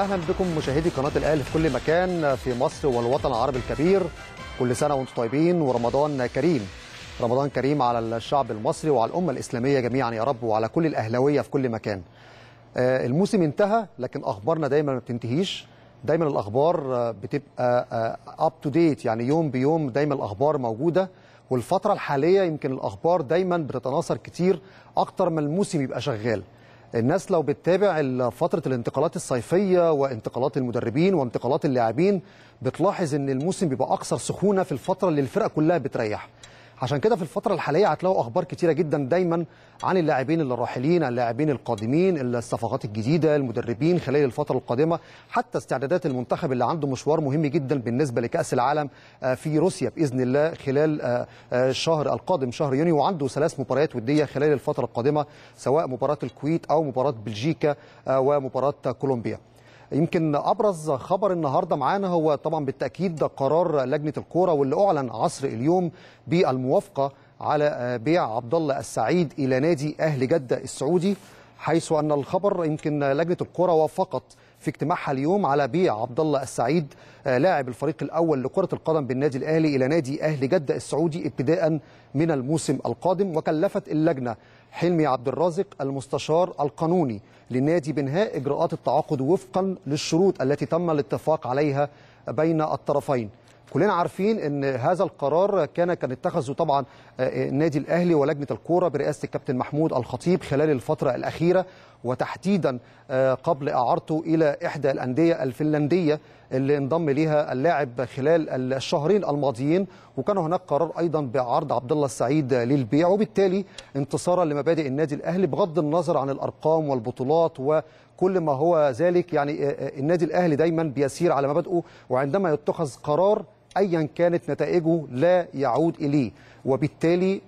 اهلا بكم مشاهدي قناه الاهلي في كل مكان في مصر والوطن العربي الكبير كل سنه وانتم طيبين ورمضان كريم رمضان كريم على الشعب المصري وعلى الامه الاسلاميه جميعا يا رب وعلى كل الاهلاويه في كل مكان آه، الموسم انتهى لكن اخبارنا دايما ما بتنتهيش دايما الاخبار آه، بتبقى اب تو ديت يعني يوم بيوم دايما الاخبار موجوده والفتره الحاليه يمكن الاخبار دايما بتتناثر كتير اكتر ما الموسم يبقى شغال الناس لو بتتابع فتره الانتقالات الصيفيه وانتقالات المدربين وانتقالات اللاعبين بتلاحظ ان الموسم بيبقى اكثر سخونه في الفتره اللي الفرقه كلها بتريح عشان كده في الفترة الحالية هتلاقوا أخبار كتيرة جدا دايما عن اللاعبين الراحلين، اللاعبين القادمين، الصفقات الجديدة، المدربين خلال الفترة القادمة، حتى استعدادات المنتخب اللي عنده مشوار مهم جدا بالنسبة لكأس العالم في روسيا بإذن الله خلال الشهر القادم شهر يونيو وعنده ثلاث مباريات ودية خلال الفترة القادمة سواء مباراة الكويت أو مباراة بلجيكا ومباراة كولومبيا. يمكن ابرز خبر النهارده معانا هو طبعا بالتاكيد قرار لجنه الكوره واللي اعلن عصر اليوم بالموافقه على بيع عبد الله السعيد الى نادي اهل جده السعودي حيث ان الخبر يمكن لجنه الكوره وافقت في اجتماعها اليوم على بيع عبد الله السعيد لاعب الفريق الاول لكره القدم بالنادي الاهلي الى نادي اهل جده السعودي ابتداء من الموسم القادم وكلفت اللجنه حلمي عبد الرازق المستشار القانوني للنادي بانهاء اجراءات التعاقد وفقا للشروط التي تم الاتفاق عليها بين الطرفين. كلنا عارفين ان هذا القرار كان كان اتخذه طبعا النادي الاهلي ولجنه الكوره برئاسه الكابتن محمود الخطيب خلال الفتره الاخيره وتحديدا قبل اعارته الى احدى الانديه الفنلنديه اللي انضم ليها اللاعب خلال الشهرين الماضيين وكان هناك قرار ايضا بعرض عبد الله السعيد للبيع وبالتالي انتصارا لمبادئ النادي الاهلي بغض النظر عن الارقام والبطولات وكل ما هو ذلك يعني النادي الاهلي دايما بيسير على مبادئه وعندما يتخذ قرار ايا كانت نتائجه لا يعود اليه وبالتالي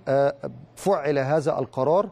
فعل هذا القرار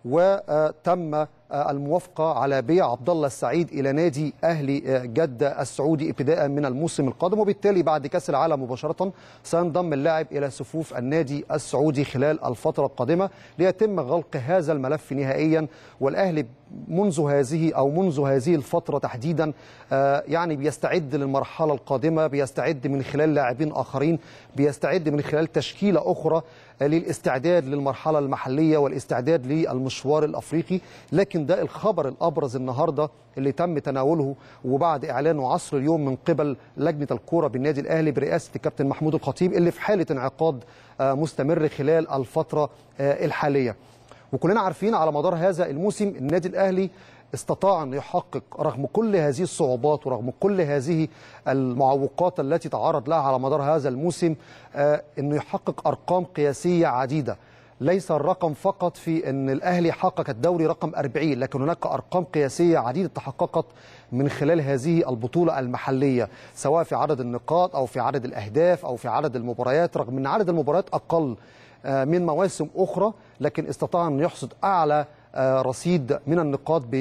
وتم الموافقه على بيع عبد الله السعيد الى نادي اهلي جده السعودي ابتداء من الموسم القادم وبالتالي بعد كاس العالم مباشره سينضم اللاعب الى صفوف النادي السعودي خلال الفتره القادمه ليتم غلق هذا الملف نهائيا والاهلي منذ هذه او منذ هذه الفتره تحديدا يعني بيستعد للمرحله القادمه بيستعد من خلال لاعبين اخرين بيستعد من خلال تشكيله اخرى للاستعداد للمرحله المحليه والاستعداد للمشوار الافريقي لكن ده الخبر الابرز النهارده اللي تم تناوله وبعد اعلانه عصر اليوم من قبل لجنه الكوره بالنادي الاهلي برئاسه الكابتن محمود الخطيب اللي في حاله انعقاد مستمر خلال الفتره الحاليه وكلنا عارفين على مدار هذا الموسم النادي الاهلي استطاع أن يحقق رغم كل هذه الصعوبات ورغم كل هذه المعوقات التي تعرض لها على مدار هذا الموسم أنه يحقق أرقام قياسية عديدة ليس الرقم فقط في أن الأهلي حقق الدوري رقم 40 لكن هناك أرقام قياسية عديدة تحققت من خلال هذه البطولة المحلية سواء في عدد النقاط أو في عدد الأهداف أو في عدد المباريات رغم أن عدد المباريات أقل من مواسم أخرى لكن استطاع أن يحصد أعلى رصيد من النقاط ب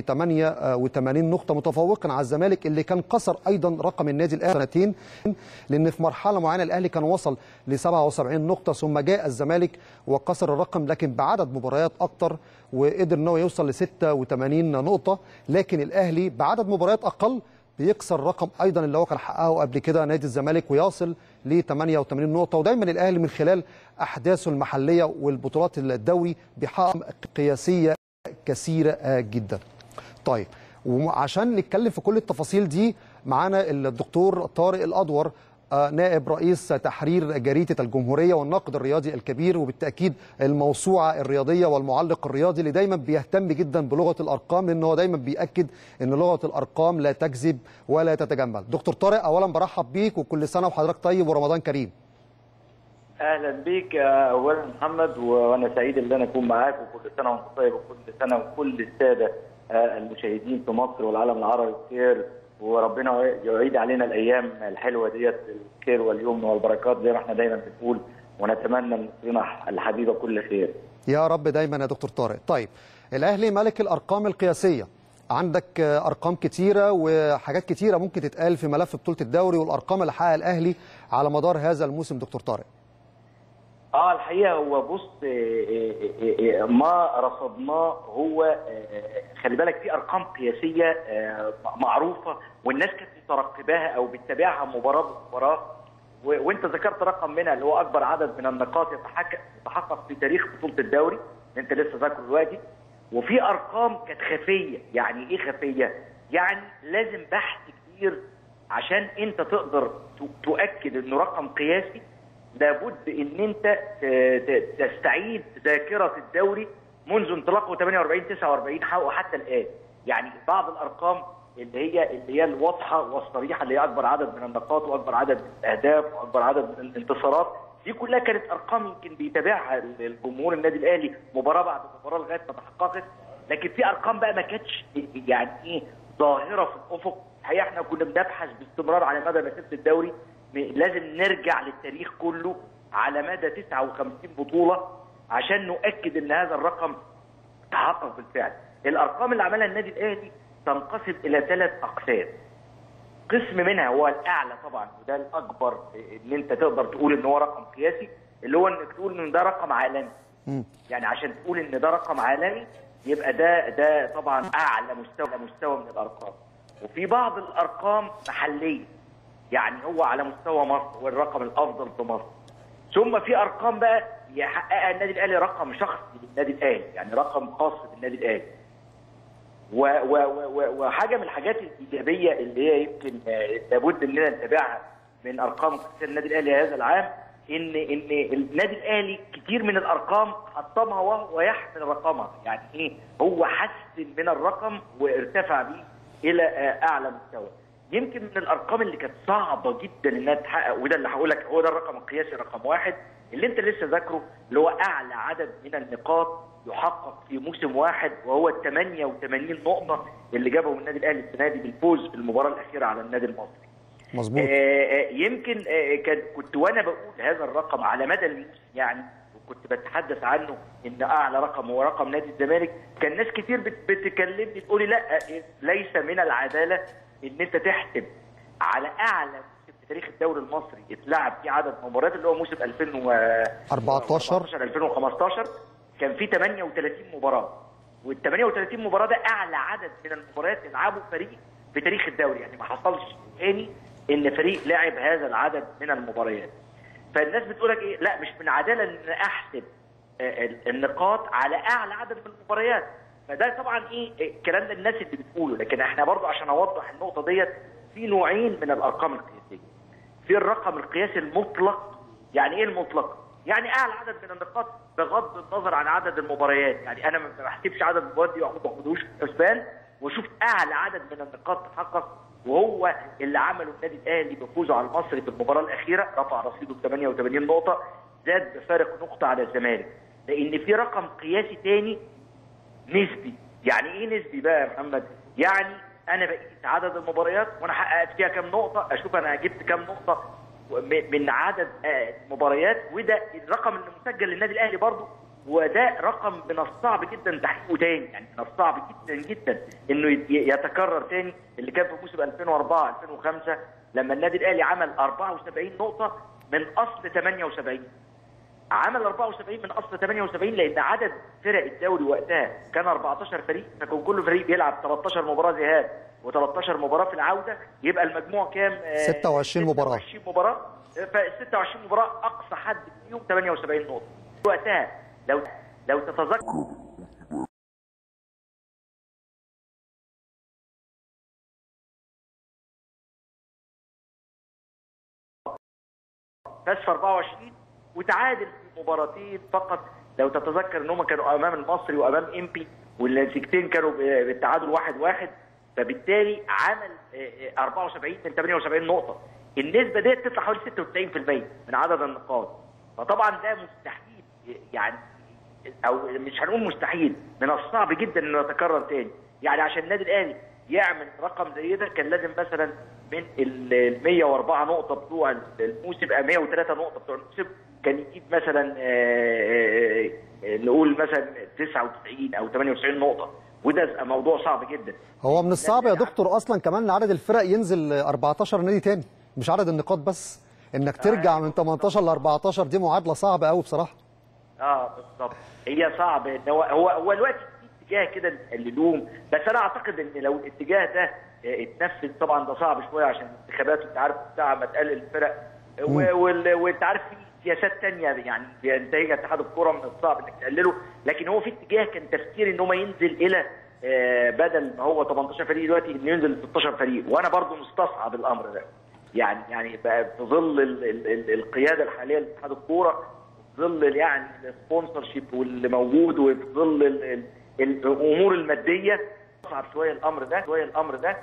88 نقطة متفوقا على الزمالك اللي كان كسر أيضا رقم النادي الأهلي سنتين لأن في مرحلة معينة الأهلي كان وصل ل 77 نقطة ثم جاء الزمالك وكسر الرقم لكن بعدد مباريات أكتر وقدر أنه يوصل ل 86 نقطة لكن الأهلي بعدد مباريات أقل بيكسر رقم ايضا اللي هو كان حققه قبل كده نادي الزمالك ويصل ل 88 نقطه ودايما الاهلي من خلال احداثه المحليه والبطولات الدوري بيحقق قياسيه كثيره جدا. طيب وعشان نتكلم في كل التفاصيل دي معانا الدكتور طارق الادور نائب رئيس تحرير جريدة الجمهورية والناقد الرياضي الكبير وبالتأكيد الموسوعة الرياضية والمعلق الرياضي اللي دايما بيهتم جدا بلغة الأرقام لأنه هو دايما بيأكد أن لغة الأرقام لا تكذب ولا تتجمل دكتور طارق أولا برحب بيك وكل سنة وحضرتك طيب ورمضان كريم اهلا بيك اولا محمد وانا سعيد ان انا اكون معاك وكل سنه وانت طيب وكل سنه وكل الساده المشاهدين في مصر والعالم العربي بخير وربنا يعيد علينا الايام الحلوه ديت الخير واليمن والبركات زي ما احنا دايما بنقول ونتمنى من مصرنا الحبيبه كل خير. يا رب دايما يا دكتور طارق. طيب الاهلي ملك الارقام القياسيه. عندك ارقام كتيره وحاجات كتيره ممكن تتقال في ملف بطوله الدوري والارقام اللي حققها الاهلي على مدار هذا الموسم دكتور طارق. اه الحقيقه هو بص آه، آه، آه، ما رصدناه هو آه، خلي بالك في ارقام قياسيه آه، معروفه والناس كانت مترقباها او بتتابعها مباراه بمباراه و- وانت ذكرت رقم منها اللي هو اكبر عدد من النقاط يتحقق يتحقق في تاريخ بطوله الدوري اللي انت لسه ذاكره دلوقتي وفي ارقام كانت خفيه يعني ايه خفيه يعني لازم بحث كتير عشان انت تقدر ت- تؤكد انه رقم قياسي لابد ان انت ت- ت- تستعيد ذاكره الدوري منذ انطلاقه 48 49 حو- حتى الان يعني بعض الارقام اللي هي اللي هي الواضحه والصريحه اللي هي اكبر عدد من النقاط واكبر عدد من الاهداف واكبر عدد من الانتصارات دي كلها كانت ارقام يمكن بيتابعها الجمهور النادي الاهلي مباراه بعد مباراه لغايه ما تحققت لكن في ارقام بقى ما كانتش يعني ايه ظاهره في الافق الحقيقه احنا كنا بنبحث باستمرار على مدى مسيره الدوري م- لازم نرجع للتاريخ كله على مدى 59 بطوله عشان نؤكد ان هذا الرقم تحقق بالفعل. الارقام اللي عملها النادي الاهلي تنقسم الى ثلاث اقسام. قسم منها هو الاعلى طبعا وده الاكبر ان انت تقدر تقول ان هو رقم قياسي اللي هو انك تقول ان ده رقم عالمي. مم. يعني عشان تقول ان ده رقم عالمي يبقى ده ده طبعا اعلى مستوى مستوى من الارقام. وفي بعض الارقام محليه يعني هو على مستوى مصر هو الرقم الافضل في مصر. ثم في ارقام بقى يحققها النادي الاهلي رقم شخصي للنادي الاهلي يعني رقم خاص بالنادي الاهلي. و و و وحاجه من الحاجات الايجابيه اللي هي يمكن آه، لابد اننا نتابعها من ارقام كأس النادي الاهلي هذا العام ان ان النادي الاهلي كتير من الارقام حطمها وهو يحمل رقمها يعني ايه هو حسن من الرقم وارتفع به الى آه، اعلى مستوى يمكن من الارقام اللي كانت صعبه جدا انها تتحقق وده اللي هقول لك هو ده الرقم القياسي رقم واحد اللي انت لسه ذاكره اللي هو اعلى عدد من النقاط يحقق في موسم واحد وهو ال 88 نقطه اللي جابهم النادي الاهلي السنه دي بالفوز في المباراه الاخيره على النادي المصري. مظبوط آه، آه، يمكن آه، كان كنت وانا بقول هذا الرقم على مدى الموسم يعني وكنت بتحدث عنه ان اعلى رقم هو رقم نادي الزمالك كان ناس كتير بت- بتكلمني تقولي لا آه، ليس من العداله ان انت تحسب على اعلى موسم في تاريخ الدوري المصري اتلعب فيه عدد مباريات اللي هو موسم 2014 2015 كان فيه 38 مباراه وال 38 مباراه ده اعلى عدد من المباريات يلعبه فريق في تاريخ الدوري يعني ما حصلش تاني ان فريق لعب هذا العدد من المباريات فالناس بتقول لك ايه لا مش من عداله ان احسب آه، ال- النقاط على اعلى عدد من المباريات فده طبعا ايه إيه، الكلام ده الناس اللي بتقوله لكن احنا برضو عشان اوضح النقطه ديت في نوعين من الارقام القياسيه في الرقم القياسي المطلق يعني ايه المطلق يعني اعلى عدد من النقاط بغض النظر عن عدد المباريات يعني انا ما بحسبش عدد المباريات دي وما باخدهوش في الحسبان واشوف اعلى عدد من النقاط تحقق وهو اللي عمله النادي الاهلي بفوزه على المصري في المباراه الاخيره رفع رصيده ب 88 نقطه زاد بفارق نقطه على الزمالك لان في رقم قياسي تاني نسبي يعني ايه نسبي بقى يا محمد يعني انا بقيت عدد المباريات وانا حققت فيها كام نقطه اشوف انا جبت كام نقطه من من عدد آه، مباريات وده الرقم اللي مسجل للنادي الاهلي برضه وده رقم من الصعب جدا تحقيقه تاني يعني من الصعب جدا جدا انه يت- يتكرر تاني اللي كان في موسم 2004 2005 لما النادي الاهلي عمل 74 نقطه من اصل 78 عمل 74 من اصل 78 لان عدد فرق الدوري وقتها كان 14 فريق فكان كل فريق بيلعب 13 مباراه ذهاب و13 مباراه في العوده يبقى المجموع كام؟ آه، 26 مباراة. 26 مباراه ف 26 مباراه اقصى حد فيهم 78 نقطه وقتها لو لو تتذكر فاز في 24 وتعادل في مباراتين فقط لو تتذكر ان هم كانوا امام المصري وامام امبي والنتيجتين كانوا ب- بالتعادل واحد واحد فبالتالي عمل آه، آه، 74 من 78 نقطه النسبه ديت تطلع حوالي 96% من عدد النقاط فطبعا ده مستحيل يعني او مش هنقول مستحيل من الصعب جدا انه يتكرر تاني يعني عشان النادي الاهلي يعمل رقم زي ده كان لازم مثلا من ال 104 نقطه بتوع الموسم يبقى 103 نقطه بتوع الموسم كان يجيب مثلا آه، آه، نقول مثلا 99 او 98 نقطه وده موضوع صعب جدا هو من الصعب يا دكتور اصلا كمان ان عدد الفرق ينزل 14 نادي تاني مش عدد النقاط بس انك ترجع من 18 ل 14 دي معادله صعبه قوي بصراحه اه بالظبط هي صعب ان هو هو هو الوقت في اتجاه كده اللوم بس انا اعتقد ان لو الاتجاه ده آه، اتنفذ طبعا ده صعب شويه عشان الانتخابات انت عارف بتاع ما تقلل الفرق و- وال- وانت عارف في سياسات تانية يعني بينتهجها اتحاد الكوره من الصعب انك تقلله لكن هو في اتجاه كان تفكير ان هو ينزل الى آه، بدل ما هو 18 فريق دلوقتي انه ينزل ل 16 فريق وانا برضو مستصعب الامر ده يعني يعني بقى في ظل ال- ال- ال- القياده الحاليه لاتحاد الكوره في ظل يعني السبونسر شيب واللي موجود وفي ظل ال- ال- الامور الماديه صعب شويه الامر ده شويه الامر ده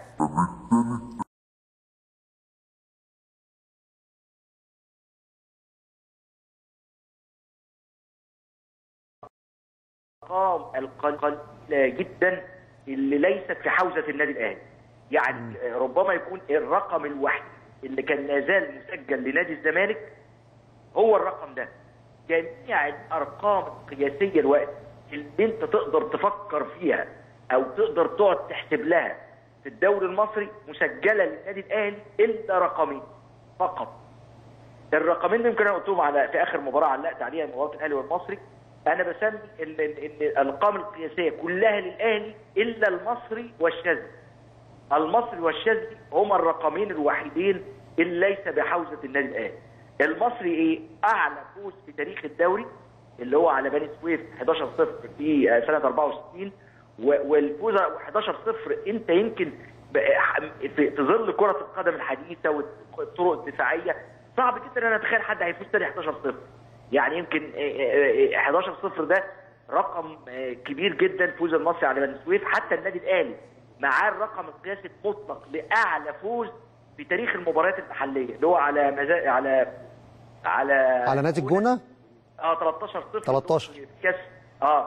الارقام القليله جدا اللي ليست في حوزه النادي الاهلي يعني ربما يكون الرقم الوحيد اللي كان لا زال مسجل لنادي الزمالك هو الرقم ده جميع الارقام القياسيه الوقت اللي انت تقدر تفكر فيها او تقدر تقعد تحسب لها في الدوري المصري مسجله للنادي الاهلي الا رقمين فقط الرقمين اللي يمكن انا قلتهم على في اخر مباراه علقت عليها مباراه الاهلي والمصري انا بسمي ان ان إن الارقام القياسيه كلها للاهلي الا المصري والشاذلي المصري والشاذلي هما الرقمين الوحيدين اللي ليس بحوزه النادي الاهلي المصري ايه اعلى فوز في تاريخ الدوري اللي هو على بني سويف 11 0 في آه، سنه 64 و- والفوز 11 0 انت يمكن ب- في في ظل كره القدم الحديثه والطرق الدفاعيه صعب جدا ان اتخيل حد هيفوز تاني 11 0 يعني يمكن آه، آه، آه، 11 0 ده رقم آه، كبير جدا فوز المصري على بني سويف حتى النادي الاهلي معاه الرقم القياسي المطلق لاعلى فوز في تاريخ المباريات المحليه اللي هو على مزا... على على على نادي الجونه اه 13 0 13. في كاس اه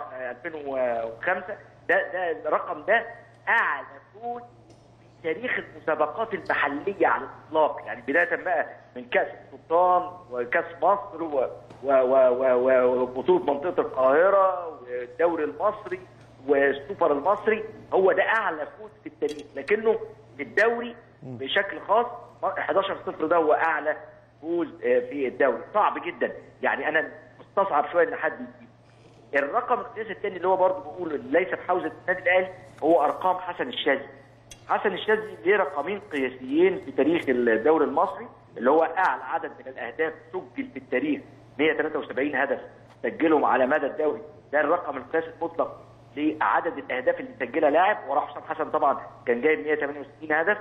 2005 ده ده الرقم ده اعلى فوز في تاريخ المسابقات المحليه على الاطلاق يعني بدايه بقى من كاس السلطان وكاس مصر و- و- و- و- وبطوله منطقه القاهره والدوري المصري والسوبر المصري هو ده اعلى فوز في التاريخ لكنه في الدوري بشكل خاص 11 0 ده هو اعلى فوز آه، في الدوري صعب جدا يعني انا مستصعب شويه ان حد يجيب الرقم القياسي الثاني اللي هو برضه بقول ليس في حوزه النادي الاهلي هو ارقام حسن الشاذلي حسن الشاذلي ليه رقمين قياسيين في تاريخ الدوري المصري اللي هو اعلى عدد من الاهداف سجل في التاريخ 173 هدف سجلهم على مدى الدوري ده الرقم القياسي المطلق لعدد الاهداف اللي سجلها لاعب وراه حسام حسن طبعا كان جايب 168 هدف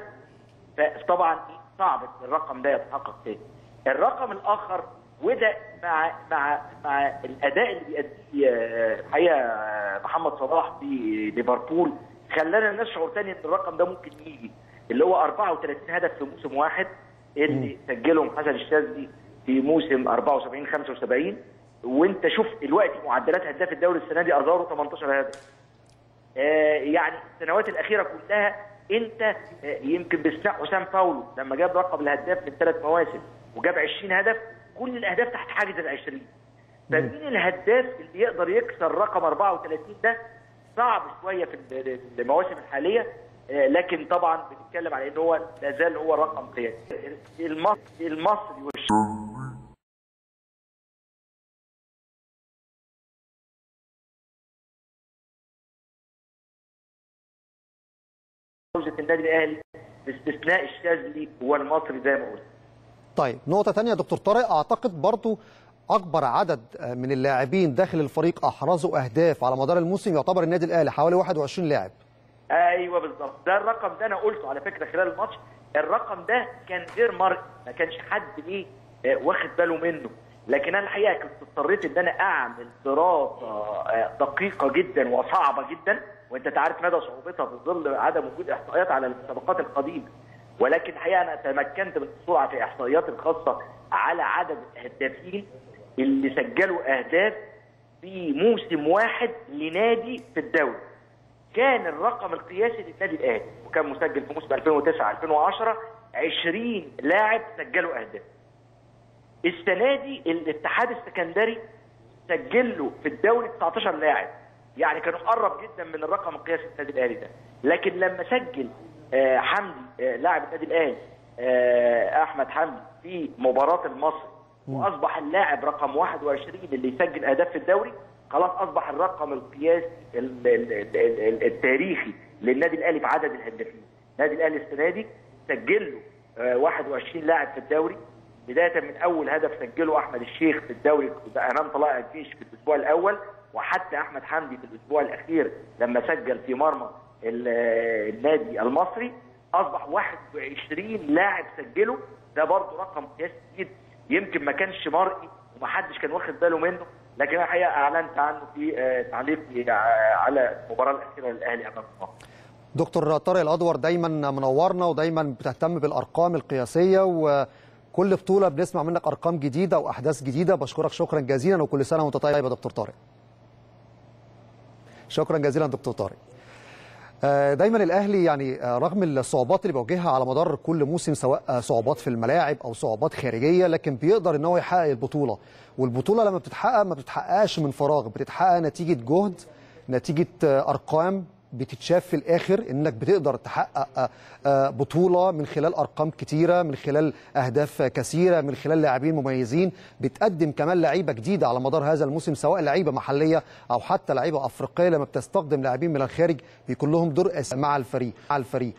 فطبعا صعب إن الرقم ده يتحقق تاني. الرقم الاخر وده مع مع مع الاداء اللي بيأديه آه، الحقيقه آه، محمد صلاح في ليفربول خلانا نشعر تاني ان الرقم ده ممكن يجي اللي هو 34 هدف في موسم واحد اللي سجلهم حسن الشاذلي في موسم 74 75 وانت شوف دلوقتي معدلات هداف الدوري السنه دي ازارو 18 هدف آه، يعني السنوات الاخيره كلها انت آه، يمكن باستثناء حسام باولو لما جاب رقم الهداف من ثلاث مواسم وجاب 20 هدف كل الاهداف تحت حاجز ال 20 فمين الهداف اللي يقدر يكسر رقم 34 ده صعب شويه في ال- المواسم الحاليه آه، لكن طبعا بنتكلم على ان هو لا زال هو رقم قياسي المصري المصري والش... حوزه النادي الاهلي باستثناء الشاذلي والمصري زي ما قلت طيب نقطة تانية يا دكتور طارق أعتقد برضو أكبر عدد من اللاعبين داخل الفريق أحرزوا أهداف على مدار الموسم يعتبر النادي الأهلي حوالي 21 لاعب ايوه بالظبط ده الرقم ده انا قلته على فكره خلال الماتش الرقم ده كان غير مرئي ما كانش حد ايه آه، واخد باله منه لكن انا الحقيقه كنت اضطريت ان انا اعمل دراسه آه، دقيقه جدا وصعبه جدا وانت تعرف مدى صعوبتها في ظل عدم وجود احصائيات على المسابقات القديمه ولكن الحقيقه انا تمكنت من السرعه في احصائيات الخاصه على عدد الهدافين اللي سجلوا اهداف في موسم واحد لنادي في الدوري كان الرقم القياسي للنادي الاهلي وكان مسجل في موسم 2009 2010 20 لاعب سجلوا اهداف. السنه دي الاتحاد السكندري سجل له في الدوري 19 لاعب يعني كانوا قرب جدا من الرقم القياسي للنادي الاهلي ده لكن لما سجل آه، حمدي آه، لاعب النادي الاهلي آه، احمد حمدي في مباراه المصري واصبح اللاعب رقم 21 اللي يسجل اهداف في الدوري خلاص اصبح الرقم القياسي ال- ال- ال- ال- التاريخي للنادي الاهلي في عدد الهدافين النادي الاهلي السنه دي سجل له آه، 21 لاعب في الدوري بدايه من اول هدف سجله احمد الشيخ في الدوري ده امام طلائع الجيش في الاسبوع الاول وحتى احمد حمدي في الاسبوع الاخير لما سجل في مرمى ال- آه، النادي المصري اصبح 21 لاعب سجله ده برضه رقم قياسي جدا يمكن ما كانش مرئي ومحدش كان واخد باله منه لكن انا الحقيقه اعلنت عنه في آه، تعليقي ع- على المباراه الاخيره للاهلي امام مصر دكتور طارق الادور دايما منورنا ودايما بتهتم بالارقام القياسيه وكل بطوله بنسمع منك ارقام جديده واحداث جديده بشكرك شكرا جزيلا وكل سنه وانت طيب يا دكتور طارق شكرا جزيلا دكتور طارق آه، دايما الاهلي يعني آه، رغم الصعوبات اللي بيواجهها على مدار كل موسم سواء آه، صعوبات في الملاعب او صعوبات خارجيه لكن بيقدر ان هو يحقق البطوله والبطوله لما بتتحقق ما بتتحققش من فراغ بتتحقق نتيجه جهد نتيجه آه، ارقام بتتشاف في الاخر انك بتقدر تحقق آه، آه، بطوله من خلال ارقام كتيره من خلال اهداف كثيره من خلال لاعبين مميزين بتقدم كمان لعيبه جديده على مدار هذا الموسم سواء لعيبه محليه او حتى لعيبه افريقيه لما بتستخدم لاعبين من الخارج بيكون لهم دور أساسي مع الفريق مع الفريق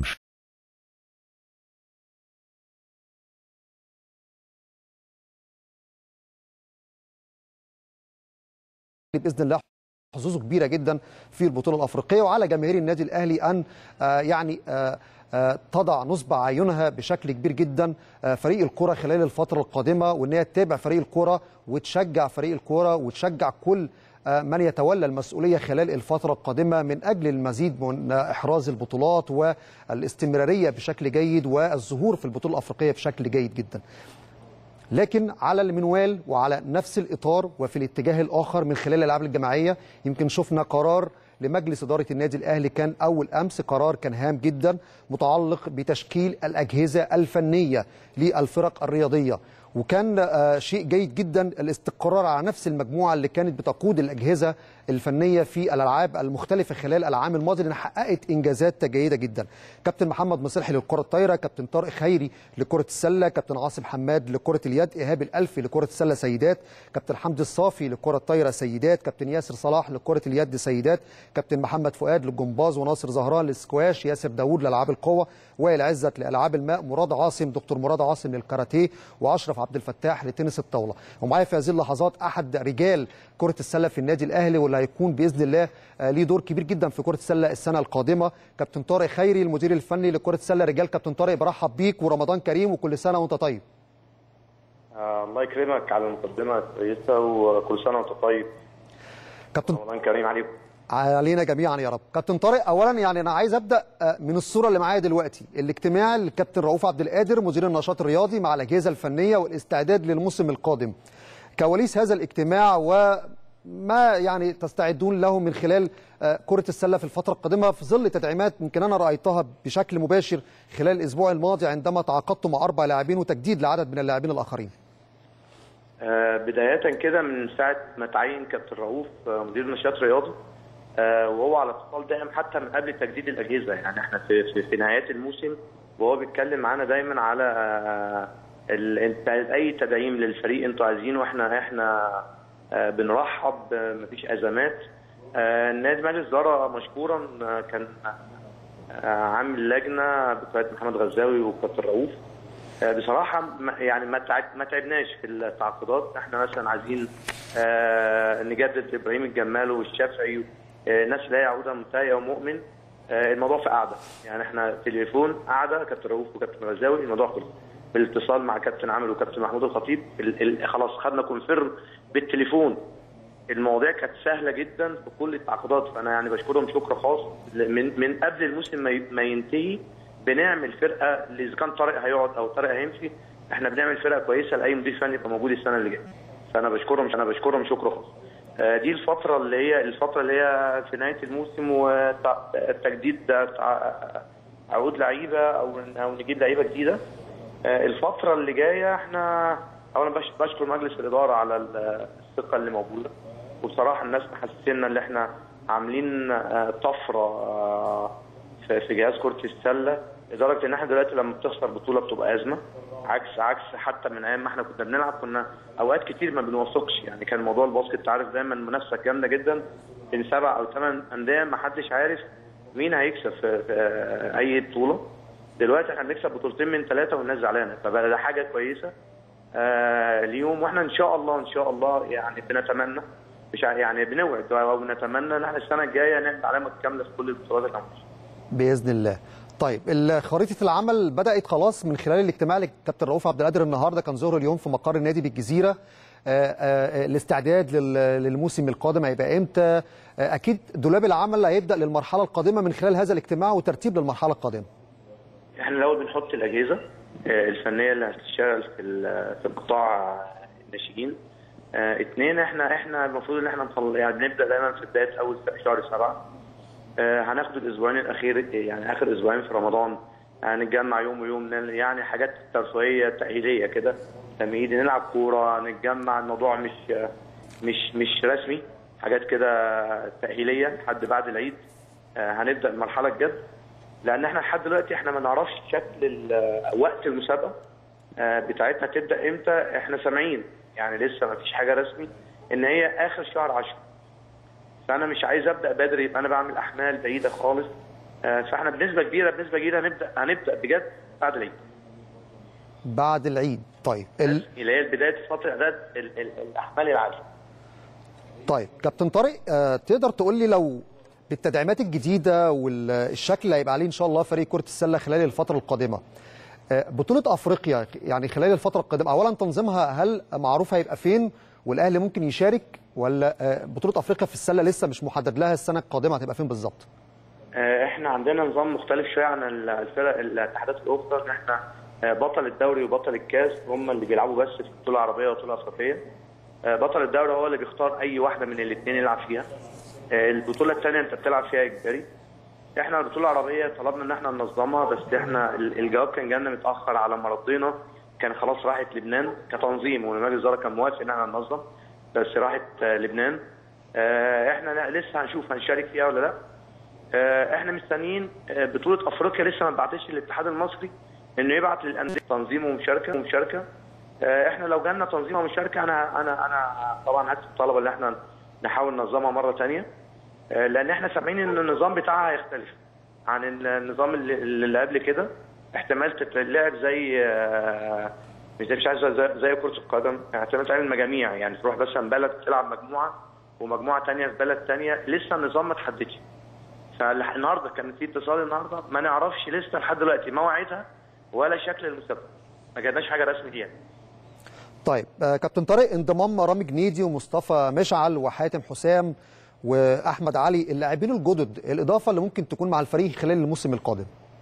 باذن الله حظوظه كبيره جدا في البطوله الافريقيه وعلى جماهير النادي الاهلي ان آه، يعني آه، آه، تضع نصب عيونها بشكل كبير جدا آه، فريق الكره خلال الفتره القادمه وان هي تتابع فريق الكره وتشجع فريق الكره وتشجع كل آه، من يتولى المسؤوليه خلال الفتره القادمه من اجل المزيد من آه، احراز البطولات والاستمراريه بشكل جيد والظهور في البطوله الافريقيه بشكل جيد جدا. لكن على المنوال وعلى نفس الاطار وفي الاتجاه الاخر من خلال الالعاب الجماعيه يمكن شفنا قرار لمجلس اداره النادي الاهلي كان اول امس قرار كان هام جدا متعلق بتشكيل الاجهزه الفنيه للفرق الرياضيه وكان آه، شيء جيد جدا الاستقرار على نفس المجموعه اللي كانت بتقود الاجهزه الفنيه في الالعاب المختلفه خلال العام الماضي لان حققت انجازات جيده جدا كابتن محمد مصلحي للكره الطايره كابتن طارق خيري لكره السله كابتن عاصم حماد لكره اليد ايهاب الالفي لكره السله سيدات كابتن حمدي الصافي لكره الطايره سيدات كابتن ياسر صلاح لكره اليد سيدات كابتن محمد فؤاد للجمباز وناصر زهران للسكواش ياسر داوود لالعاب القوه وائل عزت لالعاب الماء مراد عاصم دكتور مراد عاصم للكاراتيه واشرف عبد الفتاح لتنس الطاوله ومعايا في هذه اللحظات احد رجال كره السله في النادي الاهلي واللي هيكون باذن الله آه، ليه دور كبير جدا في كره السله السنه القادمه كابتن طارق خيري المدير الفني لكره السله رجال كابتن طارق برحب بيك ورمضان كريم وكل سنه وانت طيب آه، الله يكرمك على المقدمة كويسة وكل سنة وأنت طيب كابتن رمضان كريم عليكم علينا جميعا يا رب كابتن طارق اولا يعني انا عايز ابدا آه، من الصوره اللي معايا دلوقتي الاجتماع للكابتن رؤوف عبد القادر مدير النشاط الرياضي مع الاجهزه الفنيه والاستعداد للموسم القادم كواليس هذا الاجتماع وما يعني تستعدون له من خلال آه، كره السله في الفتره القادمه في ظل تدعيمات يمكن انا رايتها بشكل مباشر خلال الاسبوع الماضي عندما تعاقدتم مع اربع لاعبين وتجديد لعدد من اللاعبين الاخرين آه، بداية كده من ساعة ما تعين كابتن رؤوف آه، مدير نشاط رياضي آه، وهو على اتصال دائم حتى من قبل تجديد الأجهزة يعني احنا في, في, في نهايات الموسم وهو بيتكلم معانا دايما على آه، ال- انت اي تدعيم للفريق انتوا عايزينه واحنا احنا آه، بنرحب آه، مفيش ازمات آه، النادي مجلس الاداره مشكورا آه، كان آه، عامل لجنه بقياده محمد غزاوي وكابتن رؤوف آه، بصراحه ما- يعني ما تعب- ما تعبناش في التعاقدات احنا مثلا عايزين آه، نجدد ابراهيم الجمال والشافعي آه، ناس لا يعود منتهيه ومؤمن آه، الموضوع في قعده يعني احنا تليفون قعده كابتن رؤوف وكابتن غزاوي الموضوع خلص بالاتصال مع كابتن عامل وكابتن محمود الخطيب ال- ال- خلاص خدنا كونفيرم بالتليفون المواضيع كانت سهله جدا في كل التعاقدات فانا يعني بشكرهم شكر خاص من من قبل الموسم ما ي- ما ينتهي بنعمل فرقه اللي اذا كان طارق هيقعد او طارق هيمشي احنا بنعمل فرقه كويسه لاي مدير فني يبقى موجود السنه اللي جايه فانا بشكرهم انا بشكرهم شكر خاص آه، دي الفتره اللي هي الفتره اللي هي في نهايه الموسم وتجديد عقود لعيبه او او نجيب لعيبه جديده آه، الفتره اللي جايه احنا اولا بش- بشكر مجلس الاداره على ال- الثقه اللي موجوده وبصراحه الناس محسسنا ان احنا عاملين آه، طفره آه، في في جهاز كره السله لدرجه ان احنا دلوقتي لما بتخسر بطوله بتبقى ازمه عكس عكس حتى من ايام ما احنا كنا بنلعب كنا اوقات كتير ما بنوفقش يعني كان موضوع الباسكت انت عارف دايما منافسه جامده جدا بين سبع او ثمان انديه ما حدش عارف مين هيكسب في, في اي بطوله دلوقتي احنا بنكسب بطولتين من ثلاثه والناس زعلانه فبقى ده حاجه كويسه آه اليوم واحنا ان شاء الله ان شاء الله يعني بنتمنى مش ع- يعني بنوعد وبنتمنى ان احنا السنه الجايه نعمل علامه كامله في كل البطولات اللي هنخش باذن الله طيب ال- خريطه العمل بدات خلاص من خلال الاجتماع اللي كابتن رؤوف عبد القادر النهارده كان ظهر اليوم في مقر النادي بالجزيره آه، آه، الاستعداد لل- للموسم القادم هيبقى امتى آه، اكيد دولاب العمل هيبدا للمرحله القادمه من خلال هذا الاجتماع وترتيب للمرحله القادمه احنا الاول بنحط الاجهزه آه، الفنيه اللي هتشتغل في ال- في قطاع الناشئين آه، اتنين احنا احنا المفروض ان احنا نخل... يعني بنبدا دايما في بدايه اول شهر سبعه آه، هناخد الاسبوعين الاخير يعني اخر اسبوعين في رمضان هنتجمع يوم ويوم نل- يعني حاجات ترفيهيه تاهيليه كده تمهيد نلعب كوره نتجمع الموضوع مش مش مش رسمي حاجات كده تاهيليه لحد بعد العيد آه، هنبدا المرحله الجد لان احنا لحد دلوقتي احنا ما نعرفش شكل ال- وقت المسابقه آه، بتاعتها تبدا امتى احنا سامعين يعني لسه ما فيش حاجه رسمي ان هي اخر شهر 10 فانا مش عايز ابدا بدري يبقى انا بعمل احمال بعيده خالص آه، فاحنا بنسبه كبيره بنسبه كبيره هنبدا هنبدا بجد بعد العيد بعد العيد طيب ال... اللي هي بدايه فتره اعداد ال- ال- الاحمال العاليه طيب كابتن طارق آه، تقدر تقول لي لو بالتدعيمات الجديده والشكل اللي هيبقى عليه ان شاء الله فريق كره السله خلال الفتره القادمه آه، بطوله افريقيا يعني خلال الفتره القادمه اولا تنظيمها هل معروف هيبقى فين والاهلي ممكن يشارك ولا آه، بطوله افريقيا في السله لسه مش محدد لها السنه القادمه هتبقى فين بالظبط آه، احنا عندنا نظام مختلف شويه عن ال- الفرق الاتحادات الاخرى ان احنا آه، بطل الدوري وبطل الكاس هم اللي بيلعبوا بس في بطوله عربيه وبطوله افريقيه آه، بطل الدوري هو اللي بيختار اي واحده من الاثنين يلعب فيها آه، البطوله الثانيه انت بتلعب فيها اجباري احنا البطوله العربيه طلبنا ان احنا ننظمها بس احنا ال- الجواب كان جالنا متاخر على ما ردينا كان خلاص راحت لبنان كتنظيم ومجلس الوزاره كان موافق ان احنا ننظم بس راحت آه، لبنان آه، احنا لا- لسه هنشوف هنشارك فيها ولا لا آه، احنا مستنيين آه، بطوله افريقيا لسه ما بعتش الاتحاد المصري انه يبعت للانديه تنظيم ومشاركه ومشاركه آه، احنا لو جالنا تنظيم ومشاركه انا انا انا طبعا هكتب طلب ان احنا نحاول ننظمها مره ثانيه لان احنا سامعين ان النظام بتاعها هيختلف عن النظام اللي, اللي قبل كده احتمال تتلعب زي آه، مش مش عايز زي, زي كره القدم احتمال تعمل مجاميع يعني تروح مثلا بلد تلعب مجموعه ومجموعه ثانيه في بلد ثانيه لسه النظام ما اتحددش فالنهارده كان في اتصال النهارده ما نعرفش لسه لحد دلوقتي موعدها ولا شكل المسابقه ما جاتناش حاجه رسمي فيها طيب آه، كابتن طارق انضمام رامي جنيدي ومصطفى مشعل وحاتم حسام واحمد علي اللاعبين الجدد الاضافه اللي ممكن تكون مع الفريق خلال الموسم القادم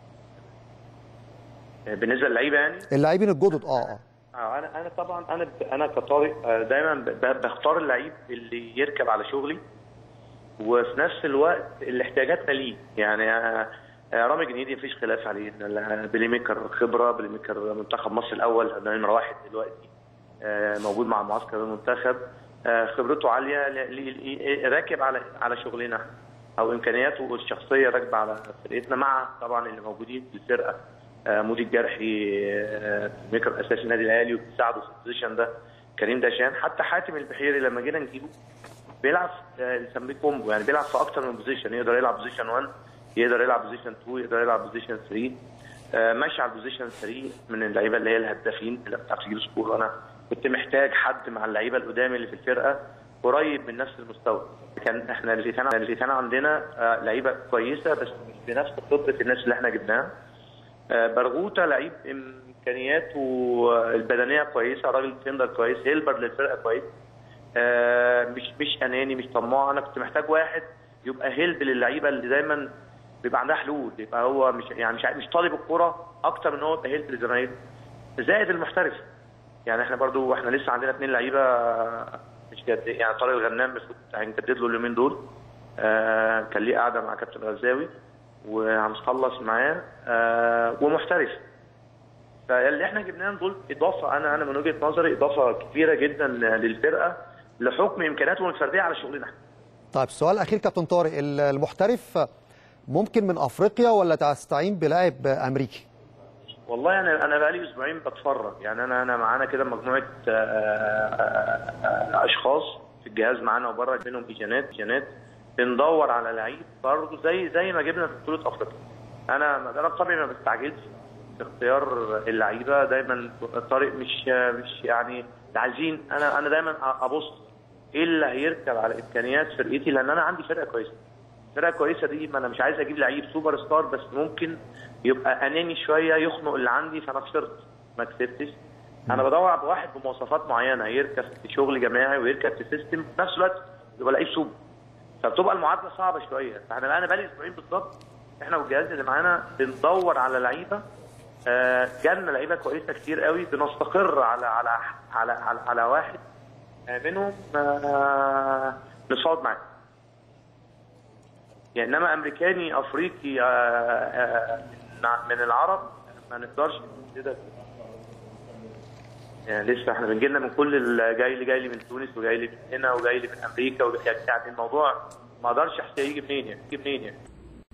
بالنسبه للعيبه يعني اللاعبين الجدد اه اه اه انا انا طبعا انا انا كطارق آه، دايما ب- بختار اللعيب اللي يركب على شغلي وفي نفس الوقت اللي احتياجاتنا ليه يعني آه، آه، رامي جنيدي مفيش خلاف عليه إن ال- بلاي ميكر خبره بلاي ميكر منتخب مصر الاول ده نمره واحد دلوقتي آه، موجود مع معسكر المنتخب آه، خبرته عاليه ل- ل- ل- راكب على على شغلنا او امكانياته الشخصيه راكبه على فرقتنا مع طبعا اللي موجودين في الفرقه آه، مودي الجرحي آه، ميكر اساسي النادي الاهلي وبيساعده في البوزيشن ده كريم داشان حتى حاتم البحيري لما جينا نجيبه بيلعب آه، نسميه كومبو يعني بيلعب في اكتر من بوزيشن يقدر يلعب بوزيشن 1 يقدر يلعب بوزيشن 2 يقدر يلعب بوزيشن 3 آه، ماشي على البوزيشن 3 من اللعيبه اللي هي الهدافين اللي بتعرف تجيب سكور انا كنت محتاج حد مع اللعيبه القدام اللي في الفرقه قريب من نفس المستوى كان احنا اللي كان اللي كان عندنا آه، لعيبه كويسه بس مش بنفس خبره الناس اللي احنا جبناها آه، برغوثه لعيب امكانياته البدنيه كويسه راجل ديفندر كويس هيلبر للفرقه كويس آه، مش مش اناني مش طماع انا كنت محتاج واحد يبقى هيلب للعيبه اللي دايما بيبقى عندها حلول يبقى هو مش يعني مش مش طالب الكوره اكتر من هو يبقى هيلب لزمايله زائد المحترف يعني احنا برضو احنا لسه عندنا اثنين لعيبه مش جد يعني طارق الغنام المفروض هنجدد له اليومين دول آه كان ليه قاعده مع كابتن غزاوي وهنخلص معاه آه ومحترف فاللي احنا جبناهم دول اضافه انا انا من وجهه نظري اضافه كبيره جدا للفرقه لحكم امكانياتهم الفرديه على شغلنا احنا. طيب السؤال الاخير كابتن طارق ال- المحترف ممكن من افريقيا ولا تستعين بلاعب امريكي والله انا انا بقالي اسبوعين بتفرج يعني انا انا معانا كده مجموعه آه، آه، آه، اشخاص في الجهاز معانا وبره منهم ايجانات ايجانات بندور على لعيب برضه زي زي ما جبنا في بطوله افريقيا انا انا طبعا ما بستعجلش في اختيار اللعيبه دايما طارق مش مش يعني عايزين انا انا دايما ابص ايه اللي هيركب على امكانيات فرقتي لان انا عندي فرقه كويسه فرقه كويسه دي ما انا مش عايز اجيب لعيب سوبر ستار بس ممكن يبقى اناني شويه يخنق اللي عندي فانا خسرت ما كسبتش انا بدور على واحد بمواصفات معينه يركب في شغل جماعي ويركب في سيستم في نفس الوقت يبقى لعيب سوبر فبتبقى المعادله صعبه شويه فاحنا انا بقالي اسبوعين بالظبط احنا والجهاز اللي معانا بندور على لعيبه آه، جالنا لعيبه كويسه كتير قوي بنستقر على على على على, على واحد آه، منهم آه، نصعد معاه يعني انما امريكاني افريقي آه، آه، من- من العرب ما نقدرش كده يعني لسه احنا بنجي لنا من كل ال- جاي لي جاي لي من تونس وجاي لي من هنا وجاي لي من امريكا وجاي يعني الموضوع ما اقدرش احكي يجي منين يعني يجي منين يعني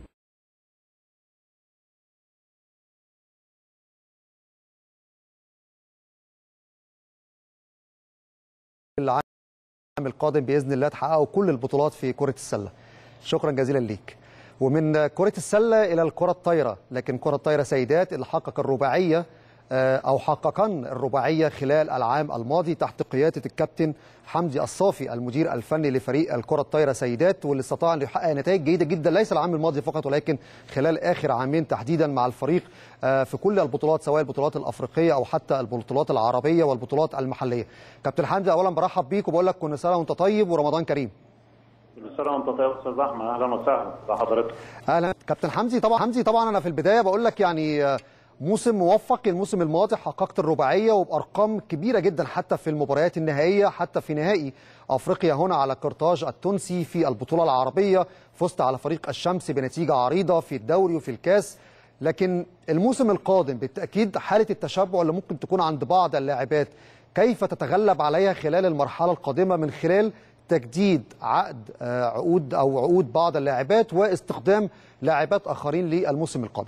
العام القادم باذن الله تحققوا كل البطولات في كره السله شكرا جزيلا ليك ومن كره السله الى الكره الطايره لكن كره الطايره سيدات اللي حقق الرباعيه آه، او حققن الرباعيه خلال العام الماضي تحت قياده الكابتن حمدي الصافي المدير الفني لفريق الكره الطايره سيدات واللي استطاع ان يحقق نتائج جيده جدا ليس العام الماضي فقط ولكن خلال اخر عامين تحديدا مع الفريق آه، في كل البطولات سواء البطولات الافريقيه او حتى البطولات العربيه والبطولات المحليه كابتن حمدي اولا برحب بيك وبقول لك كل سنه وانت طيب ورمضان كريم كل سنه وانت طيب يا استاذ احمد اهلا وسهلا بحضرتك اهلا كابتن حمدي طبعا حمدي طبعا انا في البدايه بقول لك يعني آه، موسم موفق الموسم الماضي حققت الرباعيه وبارقام كبيره جدا حتى في المباريات النهائيه حتى في نهائي افريقيا هنا على قرطاج التونسي في البطوله العربيه فزت على فريق الشمس بنتيجه عريضه في الدوري وفي الكاس لكن الموسم القادم بالتاكيد حاله التشبع اللي ممكن تكون عند بعض اللاعبات كيف تتغلب عليها خلال المرحله القادمه من خلال تجديد عقد آه، عقود او عقود بعض اللاعبات واستخدام لاعبات اخرين للموسم القادم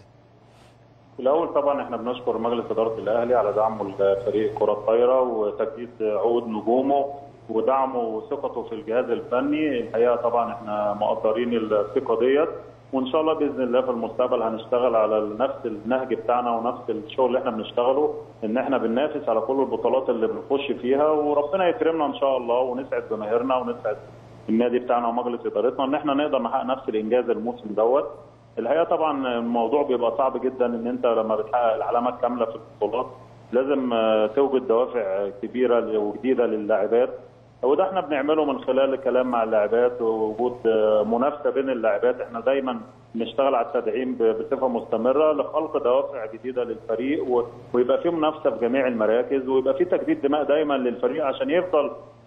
في الاول طبعا احنا بنشكر مجلس اداره الاهلي على دعمه لفريق كره الطايره وتجديد عقود نجومه ودعمه وثقته في الجهاز الفني الحقيقه طبعا احنا مقدرين الثقه ديت وان شاء الله باذن الله في المستقبل هنشتغل على نفس النهج بتاعنا ونفس الشغل اللي احنا بنشتغله ان احنا بننافس على كل البطولات اللي بنخش فيها وربنا يكرمنا ان شاء الله ونسعد جماهيرنا ونسعد النادي بتاعنا ومجلس ادارتنا ان احنا نقدر نحقق نفس الانجاز الموسم دوت الحقيقه طبعا الموضوع بيبقى صعب جدا ان انت لما بتحقق العلامه الكامله في البطولات لازم آه، توجد دوافع كبيره وجديده للاعبات وده احنا بنعمله من خلال الكلام مع اللاعبات ووجود آه، منافسه بين اللاعبات احنا دايما بنشتغل على التدعيم ب- بصفه مستمره لخلق دوافع جديده للفريق و- ويبقى في منافسه في جميع المراكز ويبقى في تجديد دماء دايما للفريق عشان يفضل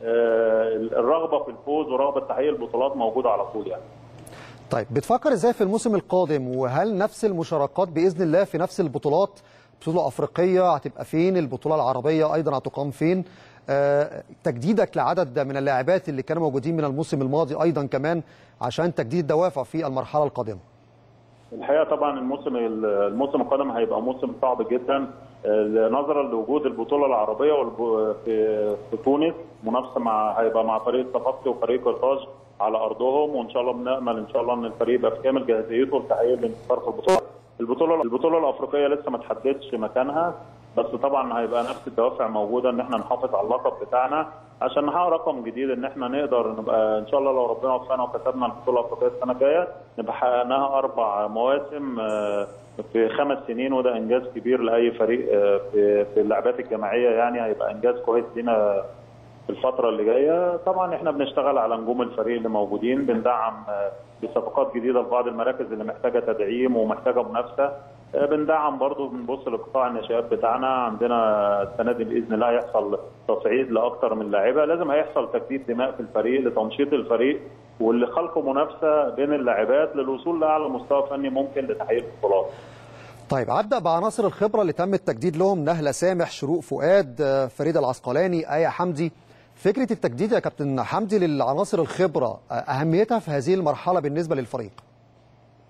آه، الرغبه في الفوز ورغبه تحقيق البطولات موجوده على طول يعني طيب بتفكر ازاي في الموسم القادم وهل نفس المشاركات باذن الله في نفس البطولات بطوله افريقيه هتبقى فين البطوله العربيه ايضا هتقام فين آه، تجديدك لعدد من اللاعبات اللي كانوا موجودين من الموسم الماضي ايضا كمان عشان تجديد الدوافع في المرحله القادمه الحقيقه طبعا الموسم الموسم القادم هيبقى موسم صعب جدا آه، نظرا لوجود البطوله العربيه والب- في في تونس منافسه مع هيبقى مع فريق صفاقسي وفريق قرطاج على ارضهم وان شاء الله بنامل ان شاء الله ان الفريق يبقى في كامل جاهزيته لتحقيق الانتصار في البطوله. البطوله البطوله الافريقيه لسه ما تحددش مكانها بس طبعا هيبقى نفس الدوافع موجوده ان احنا نحافظ على اللقب بتاعنا عشان نحقق رقم جديد ان احنا نقدر نبقى ان شاء الله لو ربنا وفقنا وكسبنا البطوله الافريقيه السنه الجايه نبقى حققناها اربع مواسم آه، في خمس سنين وده انجاز كبير لاي فريق آه، في في اللعبات الجماعيه يعني هيبقى انجاز كويس لينا في الفترة اللي جاية طبعا احنا بنشتغل على نجوم الفريق اللي موجودين بندعم آه، بصفقات جديدة في بعض المراكز اللي محتاجة تدعيم ومحتاجة منافسة آه، بندعم برضو بنبص لقطاع الناشئات بتاعنا عندنا السنة دي بإذن الله هيحصل تصعيد لأكثر من لاعبة لازم هيحصل تجديد دماء في الفريق لتنشيط الفريق واللي خلقه منافسة بين اللاعبات للوصول لأعلى مستوى فني ممكن لتحقيق البطولات طيب عدى بعناصر الخبره اللي تم التجديد لهم نهله سامح شروق فؤاد آه، فريده العسقلاني ايه حمدي فكره التجديد يا كابتن حمدي للعناصر الخبره آه، اهميتها في هذه المرحله بالنسبه للفريق